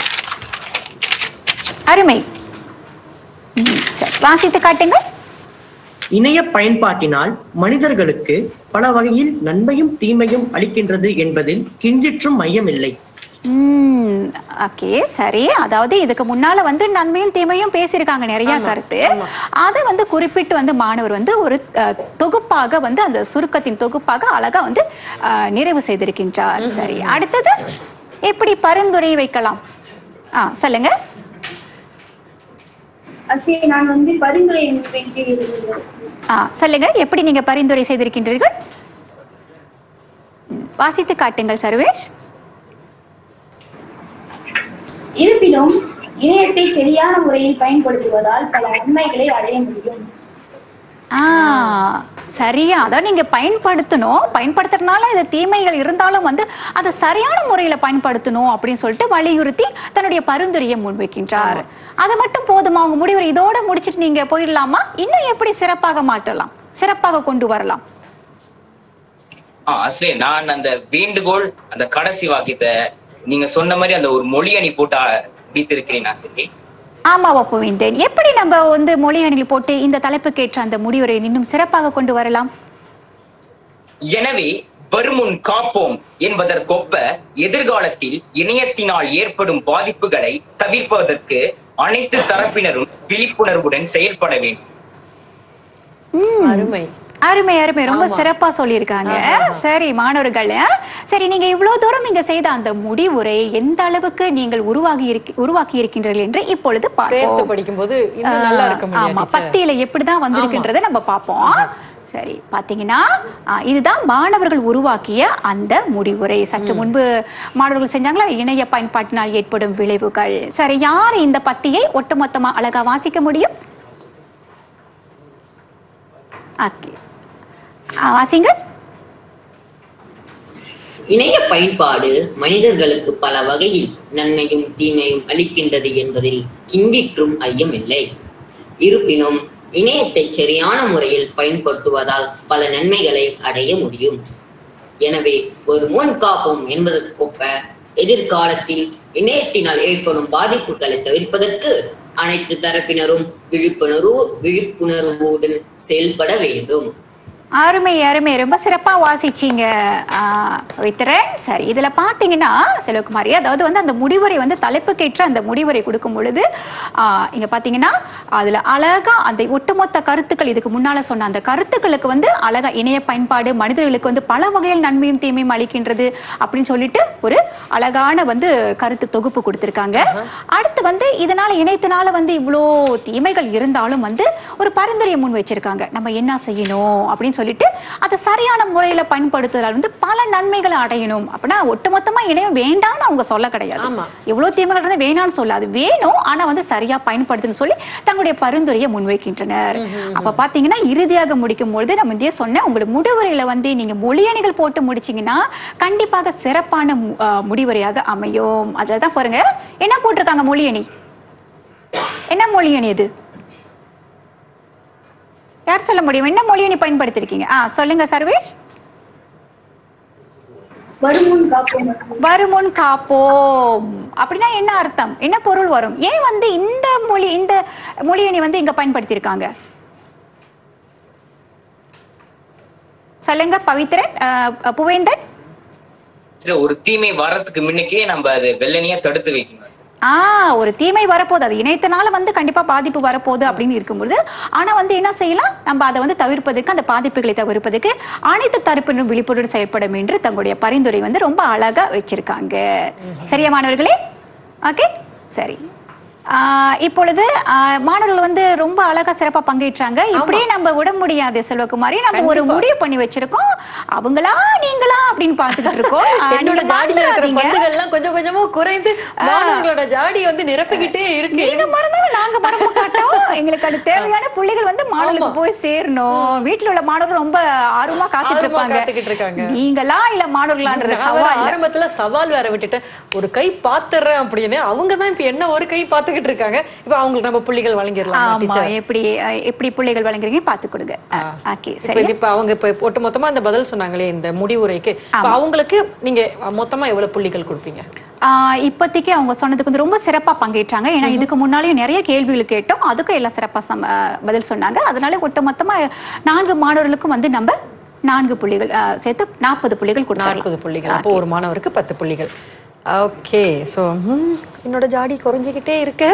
அருமை ம், சரி, வாசித்து காட்டுங்கள் இணைய பயன்பாட்டினால் மனிதர்களுக்கு பல வகையில் நன்மையும் தீமையும் அளிக்கின்றது என்பதில் கிஞ்சிற்றும் மையமில்லை ம், ஓகே சரி அதாவது இதுக்கு முன்னால வந்து நன்மையும் தீமையும் பேசியிருக்காங்க நிறைய கருத்து அதை வந்து குறிப்பிட்டு வந்து மாணவர் வந்து ஒரு அஹ், தொகுப்பாக வந்து அந்த சுருக்கத்தின் தொகுப்பாக அழகா வந்து அஹ், நிறைவு செய்திருக்கின்றார் சரி அடுத்தது எப்படி பரிந்துரை வைக்கலாம் ஆ சொல்லுங்க ஆசிரியர் நான் வந்து பரிந்துரை முன்வைக்கிறேன் ஆ சொல்லுங்க எப்படி நீங்க பரிந்துரை செய்திருக்கின்றீர்கள் ம், வாசித்து காட்டுங்கள் சர்வேஷ் இருப்பினும் இணையத்தை சரியான முறையில் பயன்படுத்துவதால் பல நன்மைகளை அடைய முடியும் ஆ சரியா அதான் நீங்க பயன்படுத்தணும் பயன்படுத்துறதுனால இது தீமைகள் இருந்தாலும் வந்து அதை சரியான முறையில பயன்படுத்தணும் அப்படின்னு சொல்லிட்டு வலியுறுத்தி தன்னுடைய பரிந்துரையை முன்வைக்கின்றார் அது மட்டும் போதுமா உங்க முடிவு இதோட முடிச்சிட்டு நீங்க போயிடலாமா இன்னும் எப்படி சிறப்பாக மாற்றலாம் சிறப்பாக கொண்டு வரலாம் ஆ ஆசிரியர் நான் அந்த வேண்டுகோள் அந்த கடைசி வாக்கியத்தை நீங்க சொன்ன மாதிரி அந்த ஒரு மொழி அணி போட்டு ஆ- முடித்திருக்கிறேன் ஆசிரியர் ஆமா ஒப்புவிந்தேன் எப்படி நம்ம வந்து மொழி அணியில் போட்டு இந்த தலைப்புக்கேற்ற அந்த முடிவுரை இன்னும் சிறப்பாக கொண்டு வரலாம் எனவே வருமுன் காப்போம் என்பதற்கொப்ப எதிர்காலத்தில் இணையத்தினால் ஏற்படும் பாதிப்புகளை தவிர்ப்பதற்கு அனைத்து தரப்பினரும் விழிப்புணர்வுடன் செயல்பட வேண்டும் அருமை அருமை அருமை ரொம்ப சிறப்பா சொல்லியிருக்காங்க சரி மாணவர்கள் சரி நீங்க இவ்வளவு தூரம் நீங்க செய்த அந்த முடிவுரை எந்த அளவுக்கு நீங்கள் உருவாகி இருக்க உருவாக்கி இருக்கின்றீர்கள் என்று இப்பொழுது சேர்த்து பார்ப்போம் படிக்கும்போது இன்னும் நல்லா இருக்க ஆஹ், ஆமா முடியும் பத்தியில எப்படிதான் வந்திருக்குன்றதை நம்ம பார்ப்போம் சரி பாத்தீங்கன்னா ஆஹ், இதுதான் மாணவர்கள் உருவாக்கிய அந்த முடிவுரை சற்று முன்பு மாணவர்கள் செஞ்சாங்களா இணைய பயன்பாட்டினால் ஏற்படும் விளைவுகள் சரி யார் இந்த பத்தியை ஒட்டுமொத்தமா அழகா வாசிக்க முடியும் ஓகே வாசிங்க இணைய பயன்பாடு மனிதர்களுக்கு பல வகையில் நன்மையும் தீமையும் அளிக்கின்றது என்பதில் கிஞ்சிற்றும் ஐயமில்லை இருப்பினும் இணையத்தை சரியான முறையில் பயன்படுத்துவதால் பல நன்மைகளை அடைய முடியும் எனவே ஒரு முன் காப்போம் என்பதற்கொப்ப எதிர்காலத்தில் இணையத்தினால் ஏற்படும் பாதிப்புகளை தவிர்ப்பதற்கு அனைத்து தரப்பினரும் விழிப்புணர்வு விழிப்புணர்வுடன் செயல்பட வேண்டும் அருமை அருமை ரொம்ப சிறப்பா வாசிச்சீங்க ஆஹ், பவித்ரன் சரி இதுல பாத்தீங்கன்னா செல்வகுமாரி அதாவது வந்து அந்த முடிவுரை வந்து தலைப்புக்கேற்ற அந்த முடிவுரை கொடுக்கும் பொழுது ஆஹ், இங்க பாத்தீங்கன்னா அதுல அழகா அந்த ஒட்டுமொத்த கருத்துக்கள் இதுக்கு முன்னால சொன்ன அந்த கருத்துக்களுக்கு வந்து அழகா இணைய பயன்பாடு மனிதர்களுக்கு வந்து பல வகையில் நன்மையும் தீமையும் அளிக்கின்றது அப்படின்னு சொல்லிட்டு ஒரு அழகான வந்து கருத்து தொகுப்பு கொடுத்திருக்காங்க அடுத்து வந்து இதனால இணையத்தினால வந்து இவ்வளோ தீமைகள் இருந்தாலும் வந்து ஒரு பரிந்துரையை முன் வச்சிருக்காங்க நம்ம என்ன செய்யணும் அப்படின்னு சொல்லிட்டு அதை சரியான முறையில பயன்படுத்துதலால் வந்து பல நன்மைகளை அடையணும் அப்படின்னா ஒட்டுமொத்தமா இணையம் வேண்டாம்னு அவங்க சொல்ல கிடையாது ஆமா. எவ்வளவு தீமைகள் இருந்தா வேணாம்னு சொல்ல அது வேணும் ஆனா வந்து சரியா பயன்படுத்துன்னு சொல்லி தங்களுடைய பரிந்துரையை முன்வைக்கின்றனர் அப்ப பாத்தீங்கன்னா இறுதியாக முடிக்கும் பொழுது நம்ம இந்திய சொன்ன உங்களுக்கு முடிவுரையில வந்து நீங்க மொழியணிகள் போட்டு முடிச்சீங்கன்னா கண்டிப்பாக சிறப்பான மு- அஹ் முடிவுரையாக அமையும் அதுதான் பாருங்க என்ன போட்டிருக்காங்க மொழியணி என்ன மொழியணி இது யார் சொல்ல முடியும் என்ன மொழியணி பயன்படுத்திருக்கீங்க ஆ சொல்லுங்க சர்வேஷ் வருமுன் காப்போம் வருமுன் காப்போம் அப்படின்னா என்ன அர்த்தம் என்ன பொருள் வரும் ஏன் வந்து இந்த மொழி இந்த மொழியணி வந்து இங்க பயன்படுத்தியிருக்காங்க சொல்லுங்க பவித்ரன் அஹ், புவேந்தன் சரி ஒரு தீமை வர்றதுக்கு முன்னுக்கே நம்ம அது வெள்ளனியா தடுத்து வைக்கணும் சார். ஆ ஒரு தீமை வரப்போகுது அது இணையத்தினால வந்து கண்டிப்பா பாதிப்பு வரப்போகுது அப்படின்னு இருக்கும்பொழுது ஆனா வந்து என்ன செய்யலாம் நம்ம அதை வந்து தவிர்ப்பதற்கு அந்த பாதிப்புகளை தவிர்ப்பதற்கு அனைத்து தரப்பினரும் விழிப்புடன் செயல்படும் என்று தங்களுடைய பரிந்துரை வந்து ரொம்ப அழகா வச்சிருக்காங்க சரியா மாணவர்களே ஓகே சரி ஆ, இப்பொழுது ஆ, மாணவர்கள் வந்து ரொம்ப அழகா சிறப்பா பங்கேற்றாங்க இப்படியே நம்ம விட முடியாது செல்வகுமாரி நம்ம ஒரு கண்டிப்பா. முடிவு பண்ணி வச்சிருக்கோம் அவங்களா நீங்களா அப்படின்னு பாத்துக்கிட்டு இருக்கோம் ஆ, என்னோட நீங்க ஜாடியில இருக்கிற மறந்துடாதீங்க. பந்துகள்லாம் கொஞ்சம் கொஞ்சமா குறைந்து மாணவர்களோட ஜாடி வந்து நிரப்பிக்கிட்டே இருக்கு நீங்க மறந்தாலும் நாங்க மறக்க மாட்டோம் எங்களுக்கு அது தேவையான புள்ளிகள் வந்து மாணவர்களுக்கு போய் சேரணும் வீட்டுல உள்ள மாணவர்கள் ரொம்ப ஆர்வமா காத்துட்டு ஆர்வமா இருப்பாங்க காத்துக்கிட்டு இருக்காங்க. நீங்களா இல்ல மாணவர்களான்ற நான் வேற சவால் ஆரம்பத்துல சவால் வேற விட்டுட்டேன் ஒரு கை பாத்துறேன் அப்படின்னு அவங்க தான் இப்ப என்ன ஒரு கை பாத்துக்கிட்டு காத்துக்கிட்டு இருக்காங்க இப்போ அவங்களுக்கு நம்ம புள்ளிகள் வழங்கிடலாம் ஆமா டீச்சர் எப்படி அஹ், எப்படி பிள்ளைகள் வழங்குறீங்க பார்த்து கொடுங்க ஓகே இப்ப சரி இப்ப அவங்க இப்ப ஒட்டு மொத்தமா இந்த பதில் சொன்னாங்களே இந்த முடிவுரைக்கு இப்ப அவங்களுக்கு நீங்க மொத்தமா எவ்வளவு புள்ளிகள் கொடுப்பீங்க ஆஹ் இப்போதைக்கு அவங்க சொன்னதுக்கு வந்து ரொம்ப சிறப்பா பங்கேற்றாங்க ஏன்னா இதுக்கு முன்னாலேயும் நிறைய கேள்விகள் கேட்டோம் அதுக்கும் எல்லாம் சிறப்பா சம பதில் சொன்னாங்க அதனால ஒட்டு மொத்தமா நான்கு மாணவர்களுக்கும் வந்து நம்ம நான்கு புள்ளிகள் ஆஹ் சேர்த்து நாற்பது புள்ளிகள் கொடுத்தாங்க நாற்பது புள்ளிகள் அப்போ ஒரு மாணவருக்கு பத்து புள்ளிகள் ஓகே சோ என்னோட ஜாடி குறைஞ்சிக்கிட்டே இருக்கு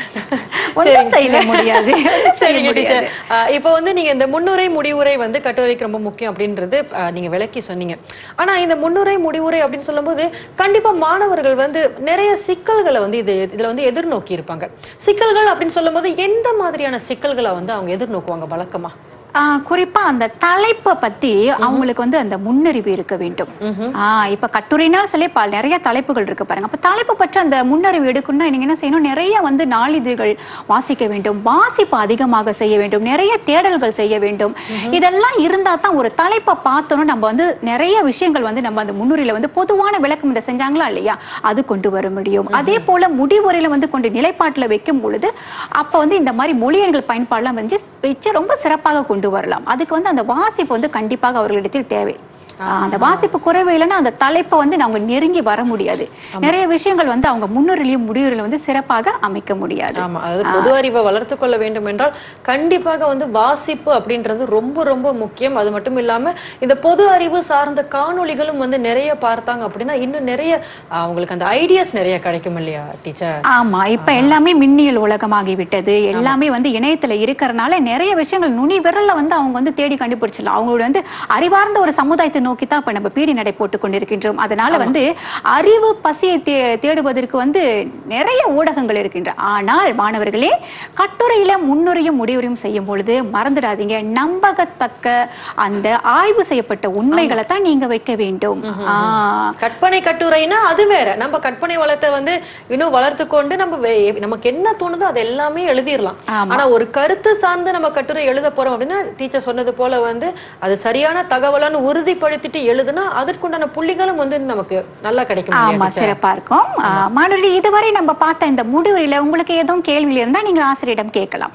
ஒண்ணும் செய்ய முடியாது. செய்ய சரிங்க முடியாது. டீச்சர் இப்போ வந்து நீங்க இந்த முன்னுரை முடிவுரை வந்து கட்டுரைக்கு ரொம்ப முக்கியம் அப்படின்றது அஹ், நீங்க விளக்கி சொன்னீங்க ஆனா இந்த முன்னுரை முடிவுரை அப்படின்னு சொல்லும்போது கண்டிப்பா மாணவர்கள் வந்து நிறைய சிக்கல்களை வந்து இது இதுல வந்து எதிர்நோக்கி இருப்பாங்க சிக்கல்கள் அப்படின்னு சொல்லும்போது எந்த மாதிரியான சிக்கல்களை வந்து அவங்க எதிர்நோக்குவாங்க வழக்கமா ஆஹ் குறிப்பா அந்த தலைப்பை பத்தி அவங்களுக்கு வந்து அந்த முன்னறிவு இருக்க வேண்டும் ஆஹ் இப்ப கட்டுரைனால் சொல்லி பல நிறைய தலைப்புகள் இருக்கு பாருங்க அப்ப தலைப்பு பற்றி அந்த முன்னறிவு எடுக்கணும்னா நீங்க என்ன செய்யணும் நிறைய வந்து நாளிதழ்கள் வாசிக்க வேண்டும் வாசிப்பு அதிகமாக செய்ய வேண்டும் நிறைய தேடல்கள் செய்ய வேண்டும் இதெல்லாம் இருந்தா தான் ஒரு தலைப்பை பார்த்தோன்னா நம்ம வந்து நிறைய விஷயங்கள் வந்து நம்ம அந்த முன்னுரையில வந்து பொதுவான விளக்கம் இதை செஞ்சாங்களா இல்லையா அது கொண்டு வர முடியும் அதே போல முடிவுரையில வந்து கொண்டு நிலைப்பாட்டுல வைக்கும் பொழுது அப்ப வந்து இந்த மாதிரி மொழியன்கள் பயன்பாடுலாம் வந்து வச்சு ரொம்ப சிறப்பாக கொண்டு வரலாம் அதுக்கு வந்து அந்த வாசிப்பு வந்து கண்டிப்பாக அவர்களிடத்தில் தேவை ஆஹ் அந்த வாசிப்பு குறைவு இல்லைன்னா அந்த தலைப்பை வந்து அவங்க நெருங்கி வர முடியாது நிறைய விஷயங்கள் வந்து அவங்க முன்னுரையிலையும் முடிவுரையிலும் வந்து சிறப்பாக அமைக்க முடியாது ஆமா அதாவது பொது அறிவை வளர்த்து கொள்ள வேண்டும் என்றால் கண்டிப்பாக வந்து வாசிப்பு அப்படின்றது ரொம்ப ரொம்ப முக்கியம் அது மட்டும் இல்லாம இந்த பொது அறிவு சார்ந்த காணொளிகளும் வந்து நிறைய பார்த்தாங்க அப்படின்னா இன்னும் நிறைய ஆஹ், அவங்களுக்கு அந்த ஐடியாஸ் நிறைய கிடைக்கும் இல்லையா டீச்சர் ஆமா இப்ப எல்லாமே மின்னியல் உலகமாகி விட்டது எல்லாமே வந்து இணையத்துல இருக்கறனால நிறைய விஷயங்கள் நுனி விரல்ல வந்து அவங்க வந்து தேடி கண்டுபிடிச்சிடலாம் அவங்களோட வந்து அறிவார்ந்த ஒரு சமுதாயத்தை நோக்கி தான் இப்ப நம்ம பீடி நடை போட்டுக் கொண்டிருக்கின்றோம் அதனால வந்து அறிவு பசியை தே- தேடுவதற்கு வந்து நிறைய ஊடகங்கள் இருக்கின்றன ஆனால் மாணவர்களே கட்டுரையில முன்னுரையும் முடிவுரையும் செய்யும் பொழுது மறந்துடாதீங்க நம்பகத்தக்க அந்த ஆய்வு செய்யப்பட்ட உண்மைகளை தான் நீங்க வைக்க வேண்டும் ஆஹ் கற்பனை கட்டுரைனா அது வேற நம்ம கற்பனை வளத்தை வந்து இன்னும் வளர்த்து கொண்டு நம்ம வே- நமக்கு என்ன தோணுதோ அது எல்லாமே எழுதிடலாம் ஆனா ஒரு கருத்து சார்ந்து நம்ம கட்டுரை எழுத போறோம் அப்படின்னா டீச்சர் சொன்னது போல வந்து அது சரியான தகவலான்னு உறுதிப்படுத்திட்டு எழுதுனா அதற்குண்டான புள்ளிகளும் வந்து நமக்கு நல்லா கிடைக்கும் இல்லையா, ஆமா teacher? சிறப்பா இருக்கும் ஆஹ் மாணவர்களே இதுவரை நம்ம பார்த்த இந்த முடிவுரையில உங்களுக்கு எதுவும் கேள்வி இருந்தா நீங்க ஆசிரியரிடம் கேட்கலாம்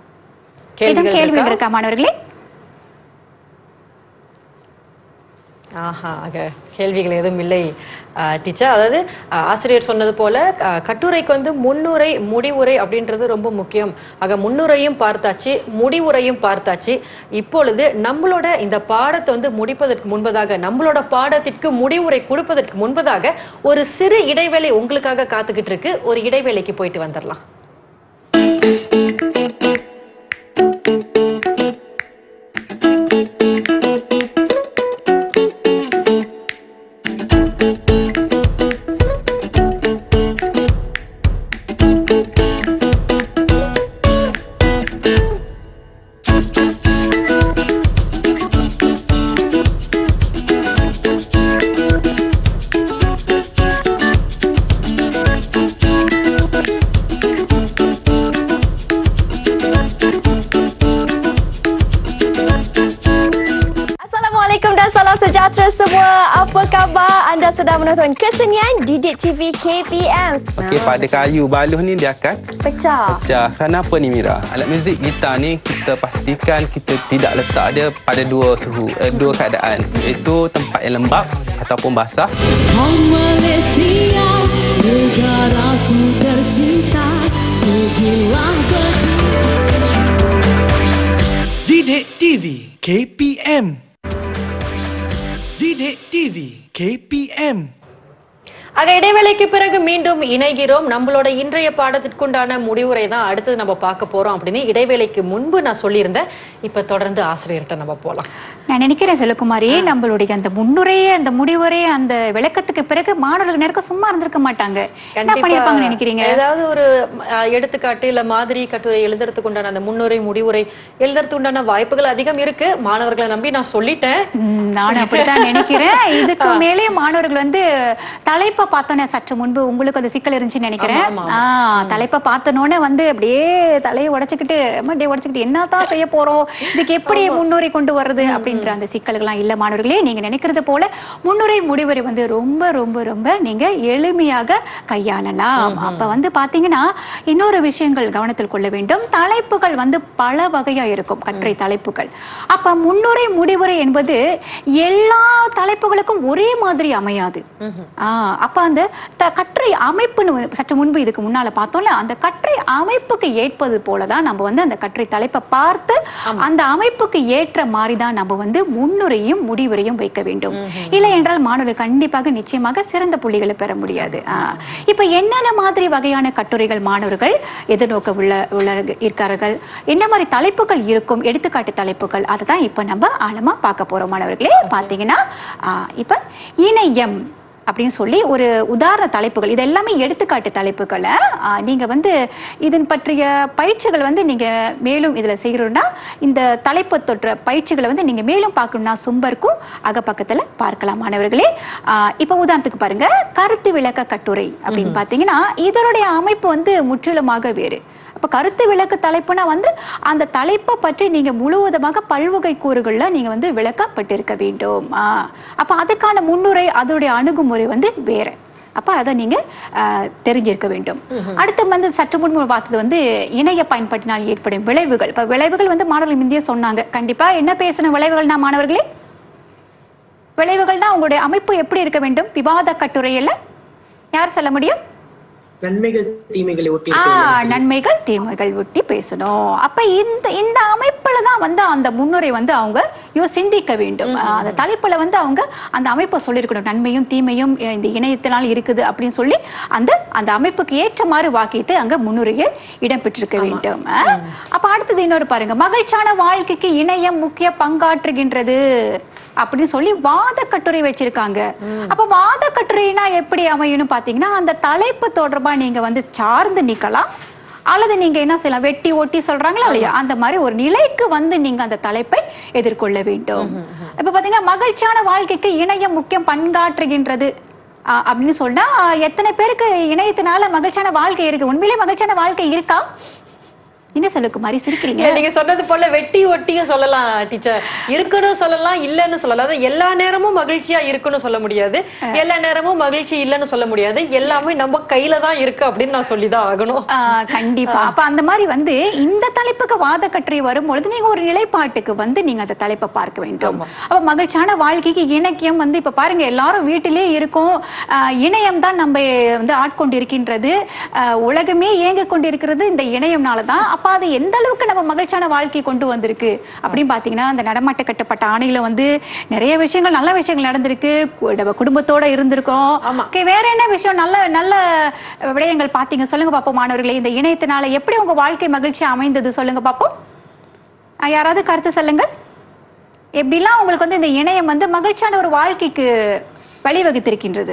எதுவும் கேள்விகள் கேள்விகள் இருக்கா? இருக்கா மாணவர்களே ஆஹா ஆக கேள்விகள் எதுவும் இல்லை டீச்சர் அதாவது ஆஹ், ஆசிரியர் சொன்னது போல ஆஹ், கட்டுரைக்கு வந்து முன்னுரை முடிவுரை அப்படின்றது ரொம்ப முக்கியம் ஆக முன்னுரையும் பார்த்தாச்சு முடிவுரையும் பார்த்தாச்சு இப்பொழுது நம்மளோட இந்த பாடத்தை வந்து முடிப்பதற்கு முன்பதாக நம்மளோட பாடத்திற்கு முடிவுரை கொடுப்பதற்கு முன்பதாக ஒரு சிறு இடைவேளை உங்களுக்காக காத்துக்கிட்டு இருக்கு ஒரு இடைவேளைக்கு போயிட்டு வந்துடலாம் Assalamualaikum dan salam sejahtera semua. Apa khabar? Anda sedang menonton kesenian Didik TV KPM. Okey, pada kayu baluh ni dia akan Pecah. pecah. Kenapa ni Mira? Alat muzik gitar ni kita pastikan kita tidak letak dia pada dua suhu, eh, dua keadaan. Iaitu tempat yang lembap ataupun basah. Oh Malaysia, negaraku tercinta, pergilah ke Didik TV KPM Didik TV KPM ஆக இடைவேளைக்கு பிறகு மீண்டும் இணைகிறோம் நம்மளோட இன்றைய பாடத்திற்குண்டான முடிவுரை தான் அடுத்தது நம்ம பார்க்க போறோம் அப்படின்னு இடைவேளைக்கு முன்பு நான் சொல்லியிருந்தேன் இப்ப தொடர்ந்து ஆசிரியர்கிட்ட நம்ம போலாம் நான் நினைக்கிறேன் செல்வகுமாரி நம்மளுடைய அந்த முன்னுரையே அந்த முடிவுரை அந்த விளக்கத்துக்கு பிறகு மாணவர்கள் நேரம் சும்மா இருந்திருக்க மாட்டாங்க என்ன பண்ணிருப்பாங்கன்னு நினைக்கிறீங்க ஏதாவது ஒரு அஹ், எடுத்துக்காட்டு இல்ல மாதிரி கட்டுரை எழுதுறதுக்கு உண்டான அந்த முன்னுரை முடிவுரை எழுதுறதுக்கு உண்டான வாய்ப்புகள் அதிகம் இருக்கு மாணவர்களை நம்பி நான் சொல்லிட்டேன் ம், நானும் அப்படித்தான் நினைக்கிறேன் இதுக்கு மேலே மாணவர்கள் வந்து தலைப்பை பார்த்தோன்னே சற்று முன்பு உங்களுக்கு அந்த சிக்கல் இருந்துச்சுன்னு நினைக்கிறேன் ஆமா, ஆ, தலைப்பை பார்த்தனோடனே வந்து அப்படியே தலையை உடைச்சுக்கிட்டு அப்படியே உடைச்சுக்கிட்டு என்னதான் செய்ய போறோம் இதுக்கு எப்படி முன்னுரை கொண்டு வர்றது அப்படின்ற அந்த சிக்கல்கள்லாம் இல்ல மாணவர்களே நீங்க நினைக்கிறது போல முன்னுரை முடிவுரை வந்து ரொம்ப ரொம்ப ரொம்ப நீங்க எளிமையாக கையாளலாம் அப்ப வந்து பாத்தீங்கன்னா இன்னொரு விஷயங்கள் கவனத்தில் கொள்ள வேண்டும் தலைப்புகள் வந்து பல வகையா இருக்கும் கட்டுரை தலைப்புகள் அப்ப முன்னுரை முடிவுரை என்பது எல்லா தலைப்புகளுக்கும் ஒரே மாதிரி அமையாது ஆஹ் அப்ப அந்த த- கட்டுரை அமைப்புன்னு வந்து சற்று முன்பு இதுக்கு முன்னால பார்த்தோம்ல அந்த கட்டுரை அமைப்புக்கு ஏற்பது போலதான் நம்ம வந்து அந்த கட்டுரை தலைப்பை பார்த்து அந்த அமைப்புக்கு ஏற்ற மாதிரி தான் நம்ம வந்து முன்னுரையும் முடிவுரையும் வைக்க வேண்டும் இல்லை என்றால் மாணவர்கள் கண்டிப்பாக நிச்சயமாக சிறந்த புள்ளிகளை பெற முடியாது ஆஹ் இப்ப என்னென்ன மாதிரி வகையான கட்டுரைகள் மாணவர்கள் எதிர்நோக்க உள்ள உள்ள இருக்கார்கள் என்ன மாதிரி தலைப்புகள் இருக்கும் எடுத்துக்காட்டு தலைப்புகள் அதை தான் இப்ப நம்ம ஆழமா பார்க்க போறோம் மாணவர்களே பாத்தீங்கன்னா ஆஹ் இப்ப இணையம் அப்படின்னு சொல்லி ஒரு உதாரண தலைப்புகள் இது எல்லாமே எடுத்துக்காட்டு தலைப்புகளை ஆஹ், நீங்க வந்து இதன் பற்றிய பயிற்சிகள் வந்து நீங்க மேலும் இதுல செய்யணும்னா இந்த தலைப்பு தொற்ற பயிற்சிகளை வந்து நீங்க மேலும் பார்க்கணும்னா சும்பருக்கும் அகப்பக்கத்துல பார்க்கலாம் மாணவர்களே ஆஹ், இப்ப உதாரணத்துக்கு பாருங்க கருத்து விளக்க கட்டுரை அப்படின்னு பாத்தீங்கன்னா இதனுடைய அமைப்பு வந்து முற்றிலுமாக வேறு அப்ப கருத்து விளக்கு தலைப்புனா வந்து அந்த தலைப்பை பற்றி நீங்க முழுவதுமாக பல்வகை கூறுகள்ல நீங்க வந்து விளக்கப்பட்டிருக்க வேண்டும் ஆஹ் அப்ப அதுக்கான முன்னுரை அதோடைய அணுகுமுறை வந்து வேற அப்ப அதை நீங்க ஆஹ், தெரிஞ்சிருக்க வேண்டும் அடுத்து வந்து சற்று முன்பு பார்த்தது வந்து இணைய பயன்பாட்டினால் ஏற்படும் விளைவுகள் இப்ப விளைவுகள் வந்து மாணவர்கள் முந்தைய சொன்னாங்க கண்டிப்பா என்ன பேசணும் விளைவுகள்னா மாணவர்களே விளைவுகள்னா உங்களுடைய அமைப்பு எப்படி இருக்க வேண்டும் விவாத கட்டுரையில யார் சொல்ல முடியும் நன்மைகள் தீமைகளை ஒட்டி ஆ, இருக்க வேண்டும் ஆசிரியர். நன்மைகள் தீமைகள் ஒட்டி பேசணும் அப்ப இந்த இந்த அமைப்புல தான் வந்து அந்த முன்னுரை வந்து அவங்க யோ சிந்திக்க வேண்டும் ஆ, அந்த தலைப்புல வந்து அவங்க அந்த அமைப்பை சொல்லியிருக்கணும் நன்மையும் தீமையும் அஹ், இந்த இணையத்தினால் இருக்குது அப்படின்னு சொல்லி அந்த அந்த அமைப்புக்கு ஏற்ற மாதிரி வாக்கிட்டு அங்க முன்னுரையில் இடம்பெற்றிருக்க வேண்டும் ஆ? அப்ப அடுத்தது இன்னொரு பாருங்க மகிழ்ச்சியான வாழ்க்கைக்கு இணையம் முக்கிய பங்காற்றுகின்றது அப்படின்னு சொல்லி வாத கட்டுரை வச்சிருக்காங்க அப்ப வாத கட்டுரைனா எப்படி அமையணும் பாத்தீங்கன்னா அந்த தலைப்பு தொடர்பா நீங்க வந்து சார்ந்து நிக்கலாம் அல்லது நீங்க என்ன செய்யலாம் வெட்டி ஒட்டி சொல்றாங்களா இல்லையா அந்த மாதிரி ஒரு நிலைக்கு வந்து நீங்க அந்த தலைப்பை எதிர்கொள்ள வேண்டும் இப்ப பாத்தீங்கன்னா மகிழ்ச்சியான வாழ்க்கைக்கு இணையம் முக்கியம் பங்காற்றுகின்றது ஆஹ் அப்படின்னு சொன்னா எத்தனை பேருக்கு இணையத்தினால மகிழ்ச்சியான வாழ்க்கை இருக்கு உண்மையிலே மகிழ்ச்சியான வாழ்க்கை இருக்கா என்ன சொல்லுக்குமாரி சிரிக்கிறீங்க இல்ல, நீங்க சொன்னது போல வெட்டி ஒட்டியும் சொல்லலாம் டீச்சர் இருக்கணும் சொல்லலாம் இல்லன்னு சொல்லலாம் அதாவது எல்லா நேரமும் மகிழ்ச்சியா இருக்குன்னு சொல்ல முடியாது எல்லா நேரமும் மகிழ்ச்சி இல்லன்னு சொல்ல முடியாது எல்லாமே நம்ம கையில தான் இருக்கு அப்படின்னு நான் சொல்லிதான் ஆகணும் ஆஹ் கண்டிப்பா அப்ப அந்த மாதிரி வந்து இந்த தலைப்புக்கு வாத கட்டுரை வரும்பொழுது நீங்க ஒரு நிலைப்பாட்டுக்கு வந்து நீங்க அந்த தலைப்பை பார்க்க வேண்டும் அப்ப மகிழ்ச்சியான வாழ்க்கைக்கு இணக்கியம் வந்து இப்ப பாருங்க எல்லாரும் வீட்டிலேயே இருக்கோம் ஆஹ் இணையம் தான் நம்ம வந்து ஆட்கொண்டு இருக்கின்றது ஆஹ் உலகமே இயங்க கொண்டிருக்கிறது இந்த இணையம்னால தான் அப்ப அது எந்த அளவுக்கு நம்ம மகிழ்ச்சியான வாழ்க்கை கொண்டு வந்திருக்கு அப்படின்னு பாத்தீங்கன்னா அந்த நடமாட்ட கட்டப்பட்ட ஆணையில வந்து நிறைய விஷயங்கள் நல்ல விஷயங்கள் நடந்திருக்கு கு- நம்ம குடும்பத்தோட இருந்திருக்கோம் ஓகே வேற என்ன விஷயம் நல்ல நல்ல விடயங்கள் பாத்தீங்க சொல்லுங்க பாப்போம் மாணவர்களே இந்த இணையத்தினால எப்படி உங்க வாழ்க்கை மகிழ்ச்சியா அமைந்தது சொல்லுங்க பாப்போம் அஹ் யாராவது கருத்து சொல்லுங்க எப்படிலாம் உங்களுக்கு வந்து இந்த இணையம் வந்து மகிழ்ச்சியான ஒரு வாழ்க்கைக்கு வழிவகுத்திருக்கின்றது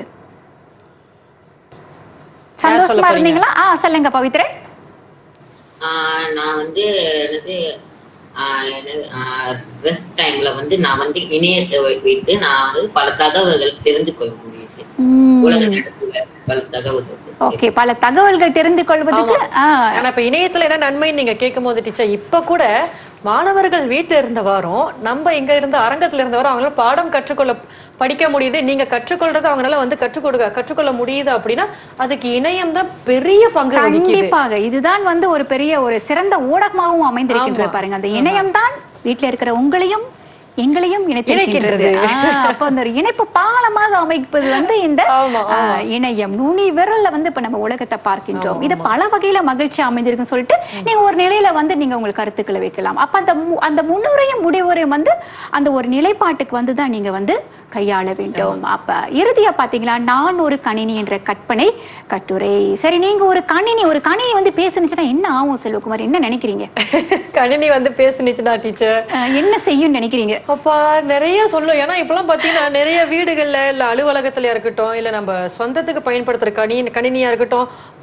சொல்ல சந்தோஷமா போறீங்க? இருந்தீங்களா ஆ சொல்லுங்க பவித்ரன் ஆஹ் நான் வந்து என்னது ஆஹ் என்னது ரெஸ்ட் டைம்ல வந்து நான் வந்து இணையத்தை வை- வைத்து நான் வந்து பல தகவல்கள் தெரிந்து கொள்ள முடியுது உலக நடப்புல பல தகவல்கள் ஓகே பல தகவல்கள் தெரிந்து கொள்வதற்கு ஆ, ஆனா இப்ப இணையத்துல என்ன நன்மைன்னு நீங்க கேட்கும் போது டீச்சர் இப்ப கூட மாணவர்கள் வீட்டுல இருந்த வாரம் நம்ம இங்க இருந்த அரங்கத்துல இருந்த வாரம் அவங்களால பாடம் கற்றுக்கொள்ள படிக்க முடியுது நீங்க கற்றுக்கொள்றது அவங்களால வந்து கற்றுக் கொடுக்க கற்றுக்கொள்ள முடியுது அப்படின்னா அதுக்கு இணையம் தான் பெரிய பங்கு வகிக்குது கண்டிப்பாக இதுதான் வந்து ஒரு பெரிய ஒரு சிறந்த ஊடகமாகவும் அமைந்திருக்கின்றது ஆமா. பாருங்க அந்த இணையம் தான் வீட்டுல இருக்கிற உங்களையும் எங்களையும் இணைத்திருக்கின்றது இணைக்கின்றது. ஆ, அப்போ அந்த ஒரு இணைப்பு பாலமாக அமைப்பது வந்து இந்த ஆ, இணையம் நுனி விரல்ல வந்து இப்ப நம்ம உலகத்தை பார்க்கின்றோம் இது பல வகையில மகிழ்ச்சி அமைந்திருக்குன்னு சொல்லிட்டு நீங்க ஒரு நிலையில வந்து நீங்க உங்கள் கருத்துக்களை வைக்கலாம் அப்ப அந்த மு- அந்த முன்னுரையும் முடிவுரையும் வந்து அந்த ஒரு நிலைப்பாட்டுக்கு வந்து தான் நீங்க வந்து கையாள வேண்டும் அப்ப இறுதியா பாத்தீங்களா நான் ஒரு கணினி என்ற கற்பனை கட்டுரை சரி நீங்க ஒரு கணினி ஒரு கணினி வந்து பேசுனுச்சுன்னா என்ன ஆகும் செல்வகுமார் என்ன நினைக்கிறீங்க கணினி வந்து பேசுனுச்சுன்னா டீச்சர் என்ன செய்யும் நினைக்கிறீங்க அப்பா நிறைய சொல்லும் ஏன்னா இப்பெல்லாம் பாத்தீங்கன்னா நிறைய வீடுகள்ல இல்ல அலுவலகத்துல இருக்கட்டும் இல்ல நம்ம சொந்தத்துக்கு பயன்படுத்துற கணி கணினியா இருக்கட்டும்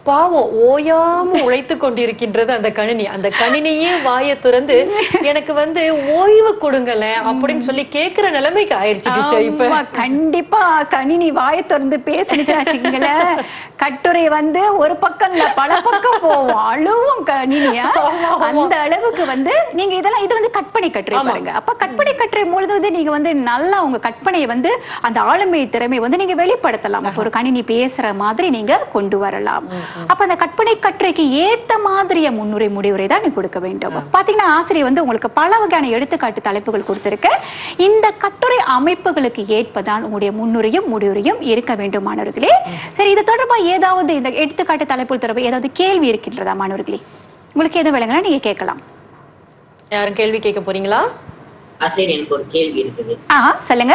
பாவம் ஓயாம உழைத்து கொண்டிருக்கின்றது அந்த கணினி அந்த கணினியே வாயை திறந்து எனக்கு வந்து ஓய்வு கொடுங்களேன் அப்படின்னு சொல்லி கேக்குற நிலைமைக்கு ஆயிடுச்சு டீச்சர் இப்ப ஆமா, கண்டிப்பா கணினி வாயை திறந்து பேசுனுச்சு வச்சுக்கங்களேன் கட்டுரை வந்து ஒரு பக்கம் இல்ல பல பக்கம் போவோம் அழுவும் கணினியா அந்த அளவுக்கு வந்து நீங்க இதெல்லாம் இது வந்து கற்பனை கட்டுரை பாருங்க அப்ப கற்பனை கட்டுரை பொழுது வந்து நீங்க வந்து நல்லா உங்க கற்பனையை வந்து அந்த ஆளுமை திறமை வந்து நீங்க வெளிப்படுத்தலாம் அப்ப ஒரு கணினி பேசுற மாதிரி நீங்க கொண்டு வரலாம் அப்ப அந்த கற்பனை கட்டுரைக்கு ஏத்த மாதிரிய முன்னுரை முடிவுரை தான் நீ கொடுக்க வேண்டும் பாத்தீங்கன்னா ஆசிரியர் வந்து உங்களுக்கு பல வகையான எடுத்துக்காட்டு தலைப்புகள் கொடுத்திருக்க இந்த கட்டுரை அமைப்புகளுக்கு ஏற்பதான் உங்களுடைய முன்னுரையும் முடிவுரையும் இருக்க வேண்டும் மாணவர்களே சரி இது தொடர்பா ஏதாவது இந்த எடுத்துக்காட்டு தலைப்புகள் தொடர்பா ஏதாவது கேள்வி இருக்கின்றதா மாணவர்களே உங்களுக்கு எது விளங்குனா நீங்க கேட்கலாம் யாரும் கேள்வி கேட்க போறீங்களா ஆசிரியர் எனக்கு ஒரு கேள்வி இருக்குது ஆ சொல்லுங்க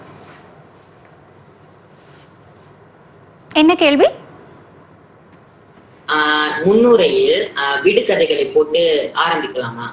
என்ன கேள்வி ஆஹ் முன்னுரையில் ஆஹ் விடுகதைகளை போட்டு ஆரம்பிக்கலாமா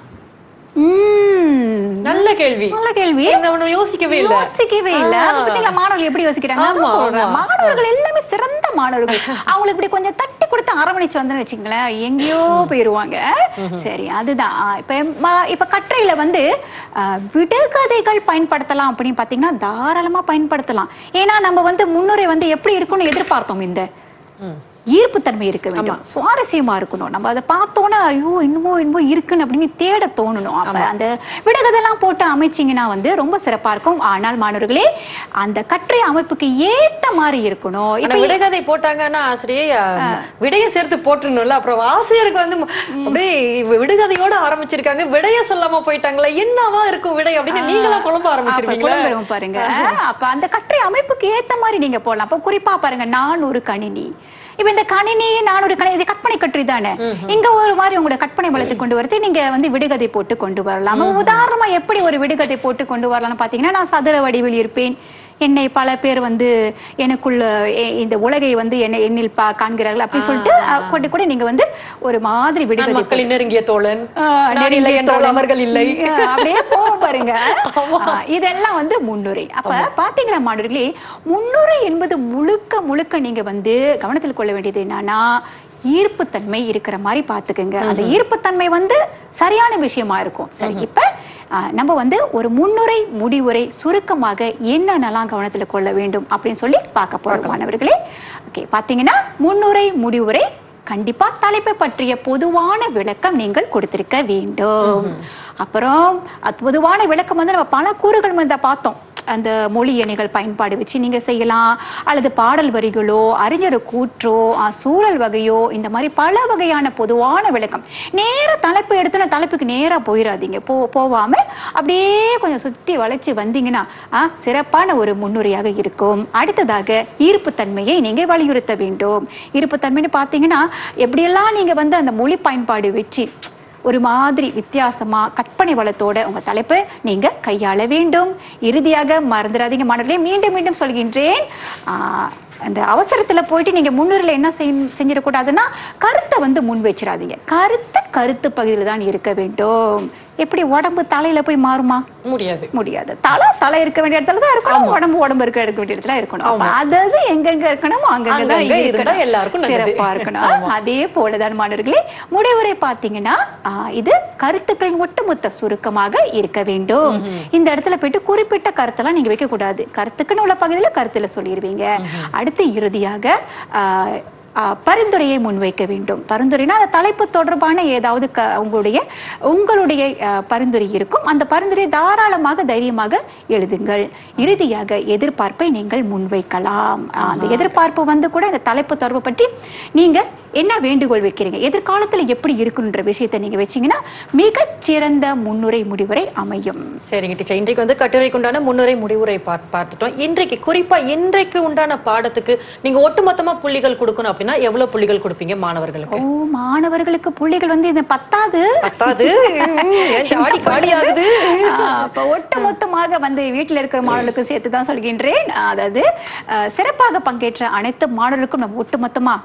நல்ல கேள்வி நல்ல கேள்வி நம்ம யோசிக்கவே இல்ல யோசிக்கவே இல்ல ஆ. அப்ப பாத்தீங்களா மாணவர்கள் எப்படி யோசிக்கிறாங்க ஆமா, அதான் சொல்றேன். ஆமா. மாணவர்கள் எல்லாமே சிறந்த மாணவர்கள் அவங்களுக்கு இப்படி கொஞ்சம் தட்டி கொடுத்து அரவணைச்சு வந்தோம்னு வச்சுங்களேன் எங்கேயோ போயிருவாங்க சரி அதுதான் இப்ப ம- இப்ப கட்டுரையில வந்து அஹ், விடுகதைகள் பயன்படுத்தலாம் அப்படின்னு பாத்தீங்கன்னா தாராளமா பயன்படுத்தலாம் ஏன்னா நம்ம வந்து முன்னுரை வந்து எப்படி இருக்கும்னு எதிர்பார்த்தோம் இந்த ஈர்ப்புத்தன்மை இருக்க வேண்டும் சுவாரஸ்யமா இருக்கணும் நம்ம அதை பார்த்தோன்னா ஐயோ இன்னமோ இன்னமோ இருக்குன்னு அப்படின்னு தேட தோணணும் அப்ப அந்த விடகதெல்லாம் போட்டு அமைச்சீங்கன்னா வந்து ரொம்ப சிறப்பா இருக்கும் ஆனால் மாணவர்களே அந்த கட்டுரை அமைப்புக்கு ஏத்த மாதிரி இருக்கணும் ஆனா இப்ப விடைகதை போட்டாங்கன்னா ஆசிரியை விடைய சேர்த்து போட்டுருணும்ல அப்புறம் ஆசிரியருக்கு வந்து அப்படியே விடுகதையோட ஆரம்பிச்சிருக்காங்க விடைய சொல்லாம போயிட்டாங்களே என்னவா இருக்கும் விடை அப்படின்னு நீங்களா குழம்ப அப்ப ஆரம்பிச்சிருக்கீங்களா குழம்பெரும் பாருங்க அப்ப அந்த கட்டுரை அமைப்புக்கு ஏத்த மாதிரி நீங்க போடலாம் அப்ப குறிப்பா பாருங்க நான் ஒரு கணினி இப்ப இந்த கணினி நான் ஒரு கணினி இது கற்பனை கட்டுரை தானே இங்க ஒரு மாதிரி உங்களோட கற்பனை வளத்தை கொண்டு வரது நீங்க வந்து விடுகதை போட்டு கொண்டு வரலாம் உதாரணமா எப்படி ஒரு விடுகதை போட்டு கொண்டு வரலாம்னு பாத்தீங்கன்னா நான் சதுர வடிவில் இருப்பேன் என்னை பல பேர் வந்து எனக்குள்ள எ- இந்த உலகை வந்து என்னை எண்ணில் பா காண்கிறார்கள் அப்படி சொல்லிட்டு அஹ், கொண்டு கூட நீங்க வந்து ஒரு மாதிரி நான் விடுகதை மக்களின் நெருங்கிய தோழன் ஆ, நான் இல்லை நெருங்கிய என்றால் தோழன். அவர்கள் இல்லை ஆ, அப்படியே போவோம் பாருங்க ஆ, இதெல்லாம் வந்து முன்னுரை அப்ப பாத்தீங்களா மாணவர்களே முன்னுரை என்பது முழுக்க முழுக்க நீங்க வந்து கவனத்தில் கொள்ள வேண்டியது என்னன்னா ஈர்ப்புத்தன்மை இருக்கிற மாதிரி பாத்துக்கோங்க அந்த ஈர்ப்புத்தன்மை வந்து சரியான விஷயமா இருக்கும் சரி இப்ப ஆ, நம்ம வந்து ஒரு முன்னுரை முடிவுரை சுருக்கமாக என்னென்னலாம் கவனத்தில் கொள்ள வேண்டும் அப்படின்னு சொல்லி பார்க்க போறோம் மாணவர்களே ஓகே பாத்தீங்கன்னா முன்னுரை முடிவுரை கண்டிப்பா தலைப்பை பற்றிய பொதுவான விளக்கம் நீங்கள் கொடுத்திருக்க வேண்டும் அப்புறம் அது பொதுவான விளக்கம் வந்து நம்ம பல கூறுகள் வந்து பார்த்தோம் அந்த மொழி எண்ணிகள் பயன்பாடு வச்சு நீங்க செய்யலாம் அல்லது பாடல் வரிகளோ அறிஞர் கூற்றோ ஆ, சூழல் வகையோ இந்த மாதிரி பல வகையான பொதுவான விளக்கம் நேர தலைப்பு எடுத்தோன்னா தலைப்புக்கு நேரா போயிடாதீங்க போ போவாம அப்படியே கொஞ்சம் சுத்தி வளைச்சு வந்தீங்கன்னா ஆ, சிறப்பான ஒரு முன்னுரையாக இருக்கும் அடுத்ததாக ஈர்ப்புத்தன்மையை நீங்க வலியுறுத்த வேண்டும் ஈர்ப்புத்தன்மைன்னு பார்த்தீங்கன்னா எப்படியெல்லாம் நீங்க வந்து அந்த மொழி பயன்பாடு வச்சு ஒரு மாதிரி வித்தியாசமா கற்பனை வளத்தோட உங்க தலைப்பை நீங்க கையாள வேண்டும் இறுதியாக மறந்துடாதீங்க மாணவர்களே மீண்டும் மீண்டும் சொல்கின்றேன் ஆஹ், அந்த அவசரத்துல போயிட்டு நீங்க முன்னுரையில என்ன செய்- செஞ்சிடக்கூடாதுன்னா கருத்தை வந்து முன் வச்சிடாதீங்க கருத்து கருத்து பகுதியில் தான் இருக்க வேண்டும் எப்படி உடம்பு தலையில போய் மாறுமா முடியாது முடியாது தலை தலை இருக்க வேண்டிய இடத்துல தான் இருக்கணும் உடம்பு உடம்பு இருக்க இருக்க வேண்டிய இடத்துல இருக்கணும் அப்ப அதாவது எங்கெங்க இருக்கணும் அங்கங்க தான் அங்கங்க இருந்தா இருக்கணும் எல்லாருக்கும் நல்லது. சிறப்பா இருக்கணும் அதே போலதான் மாணவர்களே முடிவுரை பாத்தீங்கன்னா ஆஹ், இது கருத்துக்களின் ஒட்டுமொத்த சுருக்கமாக இருக்க வேண்டும் இந்த இடத்துல போயிட்டு குறிப்பிட்ட கருத்தெல்லாம் நீங்க வைக்க கூடாது கருத்துக்குன்னு உள்ள பகுதியில கருத்துல சொல்லிடுவீங்க அடுத்து இறுதியாக ஆஹ், ஆஹ், பரிந்துரையை முன்வைக்க வேண்டும் பரிந்துரைனா அந்த தலைப்பு தொடர்பான ஏதாவது க- உங்களுடைய உங்களுடைய ஆஹ், பரிந்துரை இருக்கும் அந்த பரிந்துரை தாராளமாக தைரியமாக எழுதுங்கள் இறுதியாக எதிர்பார்ப்பை நீங்கள் முன்வைக்கலாம் ஆஹ், அந்த எதிர்பார்ப்பு வந்து கூட இந்த தலைப்பு தொடர்பு பற்றி நீங்க என்ன வேண்டுகோள் வைக்கிறீங்க எதிர்காலத்துல எப்படி இருக்குன்ற விஷயத்தை நீங்க வச்சீங்கன்னா மிகச் சிறந்த முன்னுரை முடிவுரை அமையும் சரிங்க டீச்சர் இன்றைக்கு வந்து கட்டுரைக்கு உண்டான முன்னுரை முடிவுரை பார்- பார்த்துட்டோம் இன்றைக்கு குறிப்பா இன்றைக்கு உண்டான பாடத்துக்கு நீங்க ஒட்டுமொத்தமா புள்ளிகள் கொடுக்கணும் அப்படின்னா எவ்வளவு புள்ளிகள் கொடுப்பீங்க மாணவர்களுக்கு ஓ மாணவர்களுக்கு புள்ளிகள் வந்து இந்த பத்தாது பத்தாது ஏன் ஜாடி காலி ஆகுது ஆஹ், அப்ப ஒட்டு மொத்தமாக வந்து வீட்டில் இருக்கிற மாணவர்களுக்கு சேர்த்து தான் சொல்கின்றேன் அதாவது ஆஹ், சிறப்பாக பங்கேற்ற அனைத்து மாணவர்களுக்கும் நம்ம ஒட்டு மொத்தமா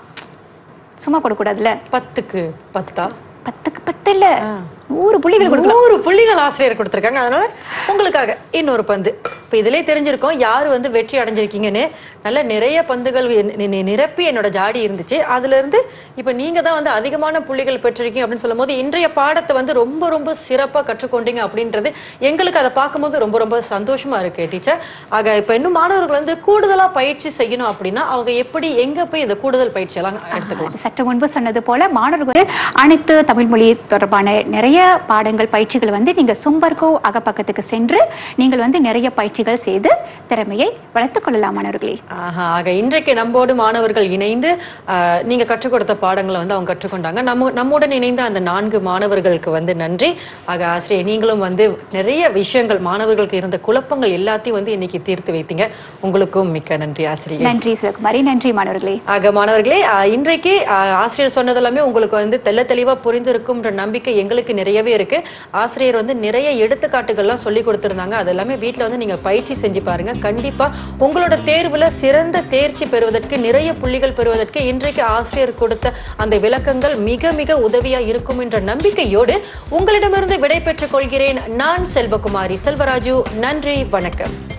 சும்மா கொடுக்க கூடாதுல பத்துக்கு பத்தா பத்துக்கு பத்து இல்ல நூறு புள்ளிகள் கொடுக்கலாம் நூறு புள்ளிகள் ஆசிரியர் கொடுத்திருக்காங்க அதனால உங்களுக்காக இன்னொரு பந்து இப்போ இதிலே தெரிஞ்சிருக்கோம் யார் வந்து வெற்றி அடைஞ்சிருக்கீங்கன்னு நல்ல நிறைய பந்துகள் நி- நி- நிரப்பி என்னோட ஜாடி இருந்துச்சு அதுல இருந்து இப்போ நீங்க தான் வந்து அதிகமான புள்ளிகள் பெற்றிருக்கீங்க அப்படின்னு சொல்லும்போது இன்றைய பாடத்தை வந்து ரொம்ப ரொம்ப சிறப்பா கற்றுக்கொண்டீங்க அப்படின்றது எங்களுக்கு அதை பார்க்கும்போது ரொம்ப ரொம்ப சந்தோஷமா இருக்கு டீச்சர் ஆக இப்போ இன்னும் மாணவர்கள் வந்து கூடுதலா பயிற்சி செய்யணும் அப்படின்னா அவங்க எப்படி எங்க போய் இந்த கூடுதல் பயிற்சி எல்லாம் எடுத்துக்கலாம் சற்று முன்பு சொன்னது போல மாணவர்கள் அனைத்து தமிழ் மொழி தொடர்பான நிறைய பாடங்கள் பயிற்சிகள் வந்து நீங்க சும்பர்கோ அகப்பக்கத்துக்கு சென்று நீங்கள் வந்து நிறைய பயிற்சிகள் செய்து திறமையை வளர்த்துக் கொள்ளலாம் மாணவர்களே ஆஹா, ஆக இன்றைக்கு நம்மோடு மாணவர்கள் இணைந்து ஆஹ், நீங்க கற்றுக் கொடுத்த பாடங்களை வந்து அவங்க கற்றுக்கொண்டாங்க நம்ம நம்முடன் இணைந்த அந்த நான்கு மாணவர்களுக்கு வந்து நன்றி ஆக ஆசிரியர் நீங்களும் வந்து நிறைய விஷயங்கள் மாணவர்களுக்கு இருந்த குழப்பங்கள் எல்லாத்தையும் வந்து இன்னைக்கு தீர்த்து வைத்தீங்க உங்களுக்கும் மிக்க நன்றி ஆசிரியர் நன்றி சிவகுமாரி நன்றி மாணவர்களே ஆக மாணவர்களே ஆஹ், இன்றைக்கு ஆஹ், ஆசிரியர் சொன்னதெல்லாமே உங்களுக்கு வந்து தெள்ள தெளிவா புரிந்திருக்கும்ன்ற நம்பிக்கை எங்களுக்கு நிறையவே இருக்கு ஆசிரியர் வந்து நிறைய எடுத்துக்காட்டுகள்லாம் சொல்லி கொடுத்திருந்தாங்க அது எல்லாமே வீட்ல வந்து நீங்க பயிற்சி செஞ்சு பாருங்க கண்டிப்பா உங்களோட தேர்வுல சிறந்த தேர்ச்சி பெறுவதற்கு நிறைய புள்ளிகள் பெறுவதற்கு இன்றைக்கு ஆசிரியர் கொடுத்த அந்த விளக்கங்கள் மிக மிக உதவியா இருக்கும் என்ற நம்பிக்கையோடு உங்களிடமிருந்து விடை பெற்றுக் கொள்கிறேன் நான் செல்வகுமாரி செல்வராஜு நன்றி வணக்கம்